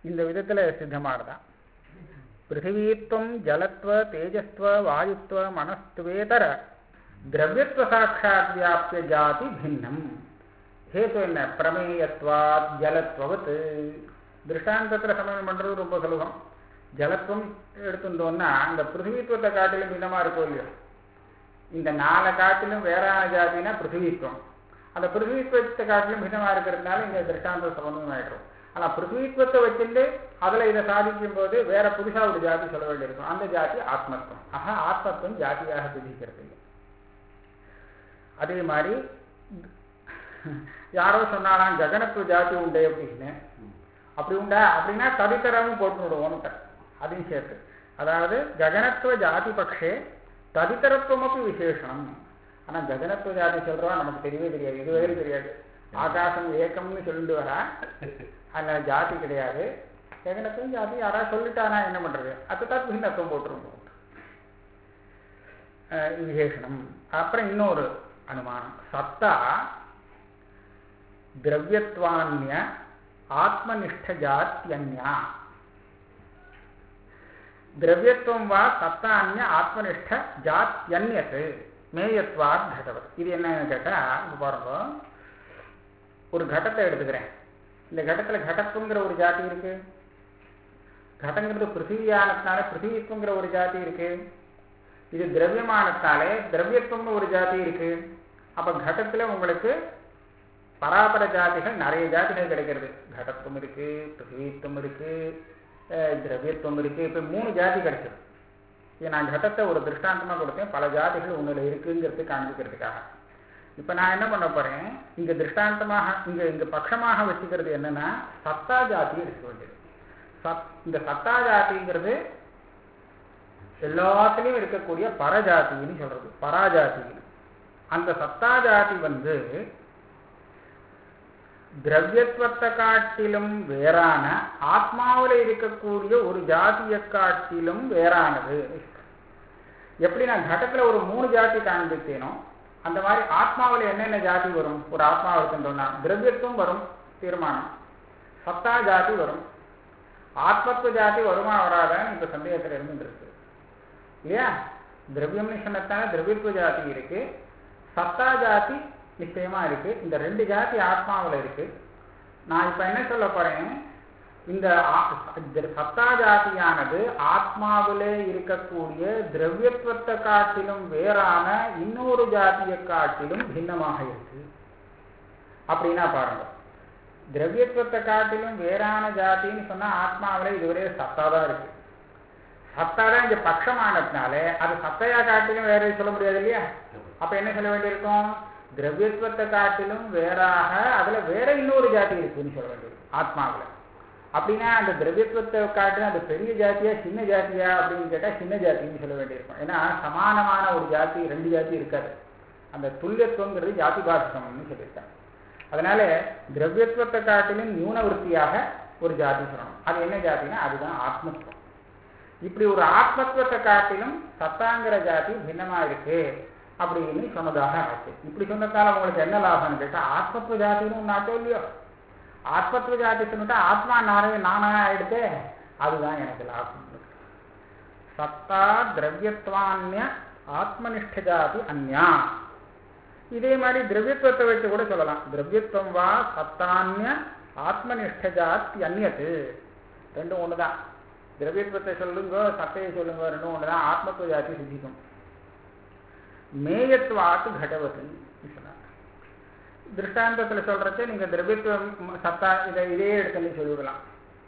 இந்த விதத்துல சித்தமானதான் பிருத்திவீத்வம் ஜலத்வ தேஜஸ்துவ வாயுத்வ மனஸ்துவேதர திரவியத்துவ சாட்சாத் வியாபிய ஜாதி பின்னம் ஹேத்து என்ன பிரமேயத்வாத் ஜலத்வவத் திருஷ்டாந்தத்தில் சமயம் பண்றது ரொம்ப சுலபம் ஜலத்துவம் எடுத்துட்டோம்னா இந்த பிருத்திவித்துவத்தை காட்டிலும் பின்னமா இருக்கும் இல்லையோ இந்த நாலை காட்டிலும் வேறான ஜாதினா பிருத்திவித்துவம் அந்த பிருத்திவித்துவத்தை காட்டிலும் பின்னமா இருக்கிறதுனால இங்க திருஷ்டாந்த சம்பந்தம் ஆயிடும் ஆனா பிருத்திவித்துவத்தை வச்சுட்டு அதுல இதை சாதிக்கும் போது வேற புதுசா ஒரு ஜாதி சொல்ல வேண்டியிருக்கும் அந்த ஜாதி ஆத்மத்துவம் ஆக ஆத்மத்துவம் ஜாதியாக சிதிக்கிறது இல்லை அதே மாதிரி யாரோ சொன்னாலாம் ஜெகனத்துவ ஜாதி உண்டு அப்படின்னு அப்படி உண்டா அப்படின்னா ததித்தரமும் போட்டு விடுவோம் அதையும் சேர்த்து அதாவது ஜெகனத்துவ ஜாதி பட்சே ததித்தரத்துவமப்பி விசேஷனம் ஆனா ஜெகனத்துவ ஜாதி சொல்றவா நமக்கு தெரியவே தெரியாது இது வேறு தெரியாது ஆகாசம் ஏக்கம்னு சொல்லிட்டு வரா அதுல ஜாதி கிடையாது ஜெகனத்துவம் ஜாதி யாராவது சொல்லிட்டானா என்ன பண்றது அதுதான் பின்னத்துவம் போட்டுருவோம் விசேஷனம் அப்புறம் இன்னொரு அனுமானம் சத்தா திரவியத்வான்ய ஆத்மனிஷ்ட ஜாத்தியன்யா திரவியத்துவம் வா சத்தான்ய ஆத்மனிஷ்ட ஜாத்தியன்யத்து மேயத்வாத் கடவத் இது என்னன்னு கேட்டா இப்ப பாருங்க ஒரு கடத்தை எடுத்துக்கிறேன் இந்த கடத்துல கடத்துங்கிற ஒரு ஜாதி இருக்கு கடங்கிறது பிருத்திவியானத்தினால பிருத்திவித்துவங்கிற ஒரு ஜாதி இருக்கு இது திரவியமானத்தாலே திரவியத்துவம்னு ஒரு ஜாதி இருக்கு அப்ப கடத்துல உங்களுக்கு பராபர ஜாதிகள் நிறைய ஜாதிகள் கிடைக்கிறது கடத்துவம் இருக்கு பிருத்திவித்துவம் இருக்கு திரவியத்துவம் இருக்கு இப்ப மூணு ஜாதி கிடைச்சது இது நான் கடத்தை ஒரு திருஷ்டாந்தமா கொடுத்தேன் பல ஜாதிகள் உன்னில இருக்குங்கிறது காண்பிக்கிறதுக்காக இப்ப நான் என்ன பண்ண போறேன் இங்க திருஷ்டாந்தமாக இங்க இங்க பட்சமாக வச்சுக்கிறது என்னன்னா சத்தா ஜாதி எடுக்க வேண்டியது சத் இந்த சத்தா ஜாதிங்கிறது எல்லாத்துலயும் இருக்கக்கூடிய பரஜாதின்னு சொல்றது பராஜாதின்னு அந்த சத்தா ஜாதி வந்து திரவியத்துவத்தை காட்டிலும் வேறான ஆத்மாவில் இருக்கக்கூடிய ஒரு ஜாதியை காட்டிலும் வேறானது எப்படி நான் கடத்துல ஒரு மூணு ஜாதி காண்பித்தேனோ அந்த மாதிரி ஆத்மாவில் என்னென்ன ஜாதி வரும் ஒரு ஆத்மா இருக்குன்றோம்னா திரவியத்துவம் வரும் தீர்மானம் சத்தா ஜாதி வரும் ஆத்மத்துவ ஜாதி வருமா வராதான்னு இப்ப சந்தேகத்தில் இருந்துட்டு இருக்கு இல்லையா திரவியம்னு சொன்னதான திரவியத்துவ ஜாதி இருக்கு சத்தா ஜாதி நிச்சயமா இருக்கு இந்த ரெண்டு ஜாதி ஆத்மாவில் இருக்கு நான் இப்ப என்ன சொல்ல போறேன் இந்த சத்தா ஜாதியானது ஆத்மாவிலே இருக்கக்கூடிய திரவியத்துவத்தை காட்டிலும் வேறான இன்னொரு ஜாதியை காட்டிலும் பின்னமாக இருக்கு அப்படின்னா பாருங்க திரவியத்துவத்தை காட்டிலும் வேறான ஜாதின்னு சொன்னா ஆத்மாவில இதுவரை சத்தா தான் இருக்கு சத்தா தான் இங்க பட்சமானதுனால அது சத்தையா காட்டிலும் வேற சொல்ல முடியாது இல்லையா அப்ப என்ன சொல்ல வேண்டியிருக்கும் திரவியத்துவத்தை காட்டிலும் வேறாக அதுல வேற இன்னொரு ஜாதி இருக்குன்னு சொல்ல வேண்டியது ஆத்மாவில அப்படின்னா அந்த திரவியத்துவத்தை காட்டிலும் அது பெரிய ஜாத்தியா சின்ன ஜாத்தியா அப்படின்னு கேட்டா சின்ன ஜாத்தின்னு சொல்ல வேண்டியிருக்கும் ஏன்னா சமானமான ஒரு ஜாதி ரெண்டு ஜாதி இருக்காது அந்த துல்லியத்துவங்கிறது ஜாதி பாஷம்னு சொல்லியிருக்காங்க அதனால திரவியத்துவத்தை காட்டிலும் நியூனவருத்தியாக ஒரு ஜாதி சொல்லணும் அது என்ன ஜாதினா அதுதான் ஆத்மத்துவம் இப்படி ஒரு ஆத்மத்துவத்தை காட்டிலும் சத்தாங்கிற ஜாதி பின்னமா இருக்கு அப்படின்னு சொன்னதாக ஆச்சு இப்படி சொன்னதால உங்களுக்கு என்ன லாபம்னு கேட்டா ஆத்மத்துவ ஜாதின்னு ஒன்று ஆட்டோ இல்லையோ ஆத்மத்துவ ஜாதி சொல்லிட்டா ஆத்மா நானே நானா ஆயிடுத்தே அதுதான் எனக்கு லாபம் சத்தா திரவியத்வான்ய ஆத்மனிஷ்ட ஜாதி அந்யா இதே மாதிரி திரவியத்துவத்தை வச்சு கூட சொல்லலாம் திரவியத்துவம் வா சத்தான்ய ஆத்மனிஷ்ட ஜாதி அந்நியத்து ரெண்டும் ஒண்ணுதான் திரவியத்துவத்தை சொல்லுங்க சத்தையை சொல்லுங்க ரெண்டும் ஒண்ணுதான் ஆத்மத்துவ ஜாதி சித்திக்கும் மேயத்வாத்து கடவத்துன்னு சொன்னாங்க திருஷ்டாந்தத்துல சொல்றச்ச நீங்க திரவியத்துவம் சத்தா இதை இதே எடுத்துன்னு சொல்லிவிடலாம்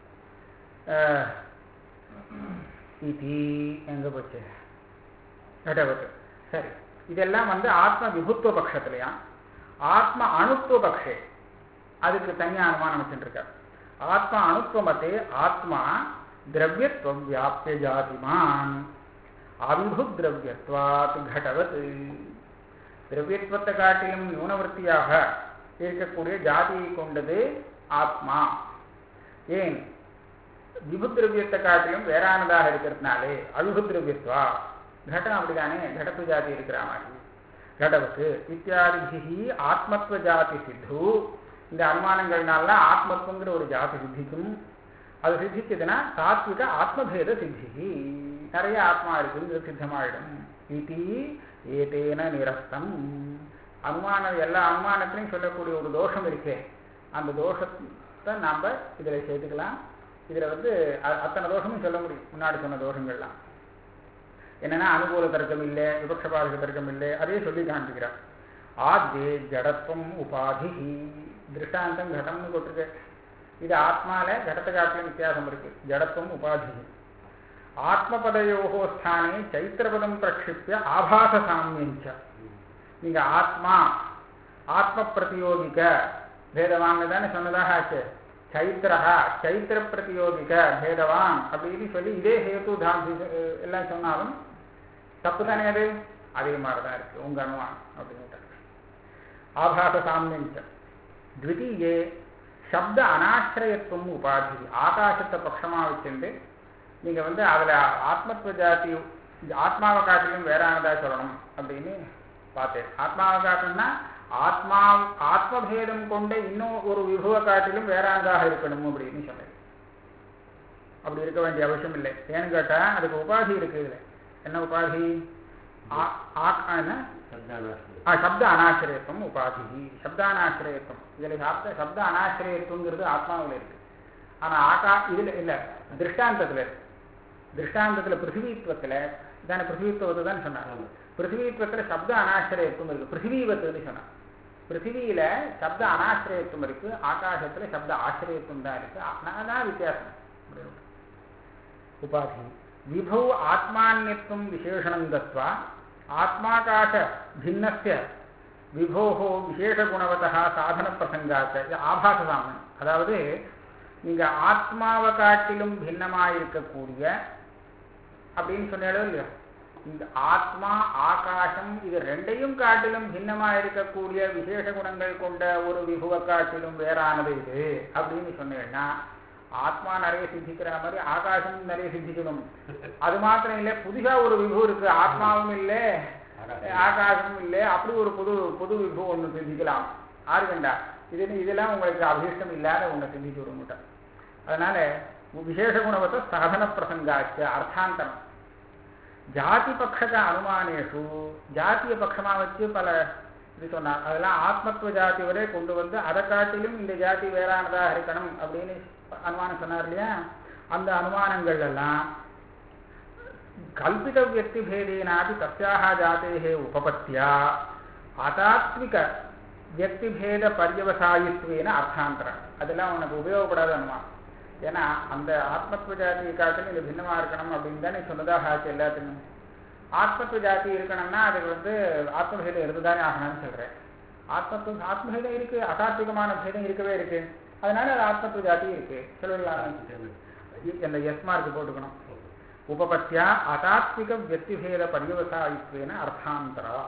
இதி எங்க போச்சு கடவத்து சரி இதெல்லாம் வந்து ஆத்ம விபுத்துவ பட்சத்துலையா ஆத்ம அணுத்துவ பக்ஷே அதுக்கு தனியா அனுமானம் வச்சுருக்கார் ஆத்மா அணுத்துவமத்தே ஆத்மா திரவியத்துவம் வியாபிய ஜாதிமான் அவிபு திரவியத்வாத் கடவத் திரவியத்துவத்தை காட்டிலும் நியூனவர்த்தியாக இருக்கக்கூடிய ஜாதியை கொண்டது ஆத்மா ஏன் விபு திரவியத்தை காட்டிலும் வேறானதாக இருக்கிறதுனாலே அவிபு திரவியத்வா கடம் அப்படிதானே கடப்பு ஜாதி இருக்கிற மாதிரி கடவுக்கு இத்தியாதிபிகி ஆத்மத்துவ ஜாதி சித்து இந்த அனுமானங்கள்னால ஆத்மத்துவங்கிற ஒரு ஜாதி சித்திக்கும் அது சித்திச்சதுன்னா சாத்விக ஆத்மபேத சித்தி நிறைய ஆத்மா இருக்குங்கிறது சித்தமாயிடும் இதி ஏதேன நிரஸ்தம் அனுமானம் எல்லா அனுமானத்திலையும் சொல்லக்கூடிய ஒரு தோஷம் இருக்கே அந்த தோஷத்தை நாம் இதில் சேர்த்துக்கலாம் இதில் வந்து அ- அத்தனை தோஷமும் சொல்ல முடியும் முன்னாடி சொன்ன தோஷங்கள்லாம் என்னன்னா அனுகூல தர்க்கம் இல்லை விபக்ஷபாதக தர்க்கம் இல்லை அதே சொல்லி காண்பிக்கிறார் ஆத்யே ஜடத்துவம் உபாதி திருஷ்டாந்தம் கடம்னு கொட்டிருக்கு இது ஆத்மால கடத்தை காட்டிலும் வித்தியாசம் இருக்கு ஜடத்துவம் உபாதி ஆத்மபதயோகோ ஸ்தானே சைத்திரபதம் பிரக்ஷிப்பிய ஆபாச சாமியஞ்ச நீங்க ஆத்மா ஆத்ம பிரதியோகிக பேதவான் தானே சொன்னதாக ஆச்சு சைத்திரஹா சைத்திர பிரதியோகிக பேதவான் அப்படின்னு சொல்லி இதே ஹேத்து தாந்தி எல்லாம் சொன்னாலும் தப்பு தானே அது அதே மாதிரி தான் இருக்கு உங்க அனுமானம் அப்படின்ட்டு ஆபாச சாமியஞ்ச த்விதீயே சப்த அனாசிரயத்துவம் உபாதி ஆகாசத்தை பட்சமா வச்சுட்டு நீங்க வந்து அதுல ஆத்மத்துவ ஜாதி ஆத்மாவை காட்டிலும் வேறானதா சொல்லணும் அப்படின்னு பார்த்தேன் ஆத்மாவை காட்டணும்னா ஆத்மா ஆத்மபேதம் கொண்ட இன்னும் ஒரு விபுவ காட்டிலும் வேறானதாக இருக்கணும் அப்படின்னு சொன்னேன் அப்படி இருக்க வேண்டிய அவசியம் இல்லை ஏன்னு கேட்டா அதுக்கு உபாதி இருக்கு இதுல என்ன உபாதி ஆ- ஆ- என்ன ஆ, சப்த அனாசிரியத்துவம் உபாதி சப்தானாசிரியத்துவம் இதுல சாப்த சப்த அனாசிரியத்துவங்கிறது ஆத்மாவில் இருக்கு ஆனா ஆகா இதுல இல்ல திருஷ்டாந்தத்துல இருக்கு திருஷ்டாந்தத்துல பிருத்திவித்துவத்துல இதான பிருத்திவித்துவத்தை தான் சொன்னாங்க பிருத்திவித்துவத்துல சப்த அனாசிரியத்துவம் இருக்கு பிருத்திவீவத்துன்னு சொன்னாங்க பிருத்திவியில சப்த அனாசிரியத்துவம் இருக்கு ஆகாசத்துல சப்த ஆசிரியத்துவம் தான் இருக்கு அதான் வித்தியாசம் உபாதி விபௌ ஆத்மான்யத்துவம் விசேஷணம் தத்வா ஆத்மாகாச பின்னஸ்ய விபோகோ விசேஷகுணவதா சாதன பிரசங்காச்ச இது ஆபாச சாமன் அதாவது நீங்க ஆத்மாவை காட்டிலும் பின்னமாக இருக்கக்கூடிய அப்படின்னு சொன்னாலும் இல்லையா இந்த ஆத்மா ஆகாசம் இது ரெண்டையும் காட்டிலும் பின்னமா இருக்கக்கூடிய விசேஷ குணங்கள் கொண்ட ஒரு விபுவ காட்டிலும் வேறானது இது அப்படின்னு சொன்னேன்னா ஆத்மா நிறைய சித்திக்கிற மாதிரி ஆகாசம் நிறைய சித்திக்கணும் அது மாத்திரம் இல்லை புதுசா ஒரு விபு இருக்கு ஆத்மாவும் இல்லை ஆகாசமும் இல்லை அப்படி ஒரு புது புது விபு ஒன்று சிந்திக்கலாம் ஆறு கண்டா இது இதெல்லாம் உங்களுக்கு அபிஷ்டம் இல்லாத ஒன்று சிந்திச்சு விட மாட்டேன் அதனால விசேஷ குணவத்தை சாதன பிரசங்காச்சு அர்த்தாந்தரம் ஜாதி பட்சக அனுமானேஷு ஜாத்திய பட்சமா வச்சு பல இது சொன்னார் அதெல்லாம் ஆத்மத்துவ ஜாதி வரை கொண்டு வந்து அதை காட்டிலும் இந்த ஜாதி வேறானதாக இருக்கணும் அப்படின்னு அனுமானம் சொன்னார் இல்லையா அந்த அனுமானங்கள் எல்லாம் கல்பித வியக்தி பேதேனாபி தஸ்யாக ஜாத்தே உபபத்தியா அதாத்விக வியக்தி பேத பர்யவசாயித்வேன அர்த்தாந்தரம் அதெல்லாம் உனக்கு உபயோகப்படாத அனுமானம் ஏன்னா அந்த ஆத்மத்துவ ஜாதியை காட்டிலும் இது பின்னமா இருக்கணும் அப்படின்னு தானே சொன்னதாக ஆச்சு எல்லாத்துக்கும் ஆத்மத்துவ ஜாதி இருக்கணும்னா அதுக்கு வந்து ஆத்மபேதம் இருந்துதானே ஆகணும்னு சொல்றேன் ஆத்மத்துவ ஆத்மபேதம் இருக்கு அதாத்விகமான பேதம் இருக்கவே இருக்கு அதனால அது ஆத்மத்துவ ஜாதி இருக்கு சொல்லலாம் இந்த எஸ் மார்க் போட்டுக்கணும் உபபத்தியா அதாத்விக வியக்திபேத பரிவசாயித்வேன அர்த்தாந்தரா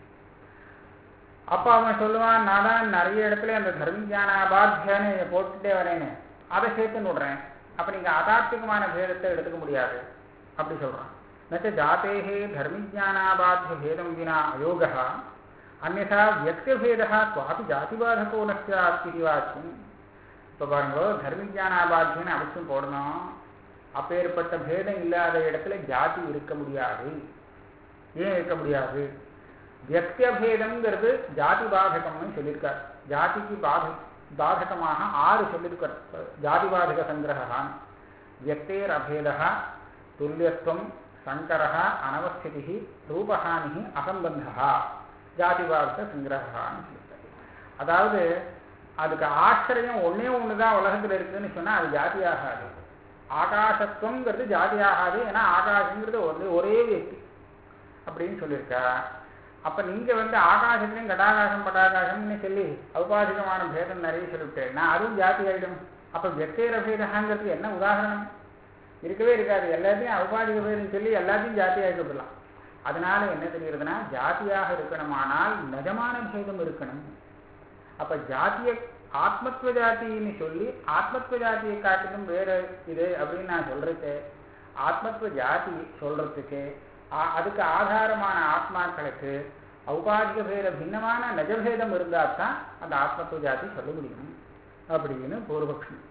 அப்ப அவன் சொல்லுவான் நான் தான் நிறைய இடத்துல அந்த தர்மஜானாபாத்தியான்னு போட்டுட்டே வரேன்னு அதை சேர்த்துன்னு விடுறேன் அப்ப நீங்க அதாத்விகமான பேதத்தை எடுத்துக்க முடியாது அப்படி சொல்றான் நச்ச ஜாத்தேகே தர்மஜானாபாத்திய பேதம் வினா அயோகா அந்நா வியக்திபேதா குவாபி ஜாதிபாதகோ நஸ்யாத்தி வாக்கியம் இப்போ பாருங்க தர்மஜானாபாத்தியன்னு அவசியம் போடணும் அப்பேற்பட்ட பேதம் இல்லாத இடத்துல ஜாதி இருக்க முடியாது ஏன் இருக்க முடியாது வியக்தியபேதம்ங்கிறது ஜாதி பாதகம்னு சொல்லியிருக்கார் ஜாதிக்கு பாத பாதகமாக ஆறு சொல்லியிருக்கார் ஜாதி பாதக சங்கிரகான் வியக்தேர் அபேதா துல்லியத்துவம் சங்கரः அனவஸ்திதி ரூபஹானி அசம்பந்தா ஜாதிபாதக சங்கிரகான்னு சொல்லியிருக்கார் அதாவது அதுக்கு ஆச்சரியம் ஒண்ணே ஒன்று தான் உலகத்தில் இருக்குன்னு சொன்னால் அது ஜாதி ஆகாது ஆகாசத்துவங்கிறது ஜாதி ஆகாது ஏன்னா ஆகாசங்கிறது ஒரே ஒரே வியக்தி அப்படின்னு சொல்லியிருக்கா அப்ப நீங்க வந்து ஆகாசத்திலையும் கடாகாசம் படாகாசம்னு சொல்லி ஔபாதிகமான பேதம் நிறைய சொல்லிவிட்டேன்னா அதுவும் ஜாதி ஆயிடும் அப்ப வெத்தேர பேதகாங்கிறதுக்கு என்ன உதாரணம் இருக்கவே இருக்காது எல்லாத்தையும் ஔபாதிக பேதம் சொல்லி எல்லாத்தையும் ஜாதி ஆகிவிடலாம் அதனால என்ன தெரியுதுன்னா ஜாதியாக இருக்கணுமானால் நிஜமான பேதம் இருக்கணும் அப்ப ஜாத்திய ஆத்மத்துவ ஜாத்தின்னு சொல்லி ஆத்மத்துவ ஜாத்தியை காட்டிலும் வேற இது அப்படின்னு நான் சொல்றதுக்கு ஆத்மத்துவ ஜாதி சொல்றதுக்கு அதுக்கு ஆதாரமான ஆத்மாக்களுக்கு ஔபாதிக பேத பின்னமான நஜபேதம் இருந்தால் தான் அந்த ஆத்மத்துவ ஜாதி சொல்ல முடியும் அப்படின்னு பூர்வபக்ஷம்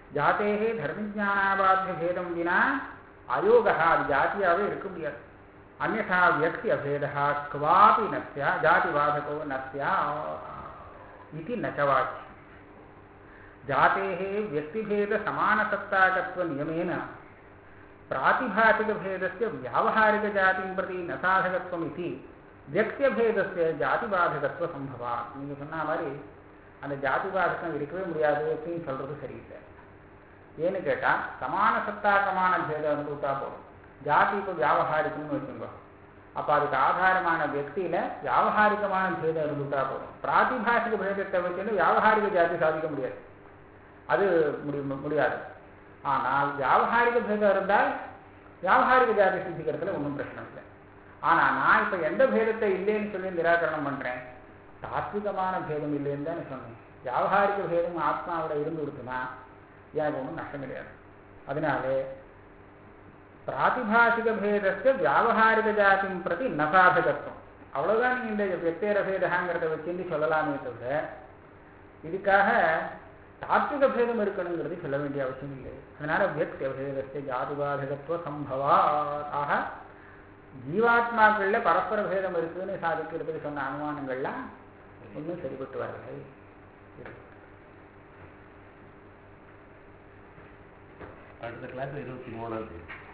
ஜாத்தேகே தர்மஜானாபாத்திய பேதம் வினா அயோகா அது ஜாத்தியாவே இருக்க முடியாது அந்நா வியக்தி அபேதா குவாபி நஸ்யா ஜாதிவாதகோ நஸ்யா இது நச்சவாச்யம் जातेः व्यक्तिभेदसमानसत्ताकत्वनियमेन प्रातिभाषिकभेदस्य व्यावहारिकजातिं प्रति न साधकत्वमिति வியக்தியபேதஸ்ய ஜாதிபாதகத்துவ சம்பவா நீங்கள் சொன்ன மாதிரி அந்த ஜாதிபாதகம் இருக்கவே முடியாது அப்படின்னு சொல்கிறது சரியில்லை ஏன்னு கேட்டால் சமான சத்தாக்கமான பேதம் இருந்துவிட்டா போதும் ஜாதி இப்போ வியாபகாரிக்கம்னு வச்சுக்கோ அப்போ அதுக்கு ஆதாரமான வியக்தியில் வியாபகாரிகமான பேதம் இருந்துவிட்டா போதும் பிராத்திபாஷிக பேதத்தை வச்சுன்னு வியாபகாரிக ஜாதி சாதிக்க முடியாது அது முடி முடியாது ஆனால் வியாபகாரிக பேதம் இருந்தால் வியாபகாரிக ஜாதி சித்திக்கிறதுல ஒன்றும் பிரச்சனை இல்லை ஆனால் நான் இப்போ எந்த பேதத்தை இல்லைன்னு சொல்லி நிராகரணம் பண்ணுறேன் தாத்விகமான பேதம் இல்லைன்னு தான் சொன்னேன் வியாபகாரிக பேதம் ஆத்மாவில் இருந்து இருக்குன்னா எனக்கு ஒன்றும் நஷ்டம் கிடையாது அதனாலே பிராத்திபாஷிக பேதத்தை வியாபகாரிக ஜாதியும் பிரதி நசாதகத்துவம் அவ்வளோதான் நீங்கள் இந்த வெத்தேர பேதகாங்கிறத வச்சுட்டு சொல்லலாமே தவிர இதுக்காக தாத்விக பேதம் இருக்கணுங்கிறது சொல்ல வேண்டிய அவசியம் இல்லை அதனால வியக்தி பேதத்தை ஜாதிபாதகத்துவ சம்பவா ஆக ஜீவாத்மாக்கள்ல பரஸ்பர பேதம் இருக்குன்னு சாதிக்கிறதுக்கு சொன்ன அனுமானங்கள்லாம் ஒன்றும் சரிபட்டு வரலை அடுத்த கிளாஸ் இருபத்தி மூணாம் தேதி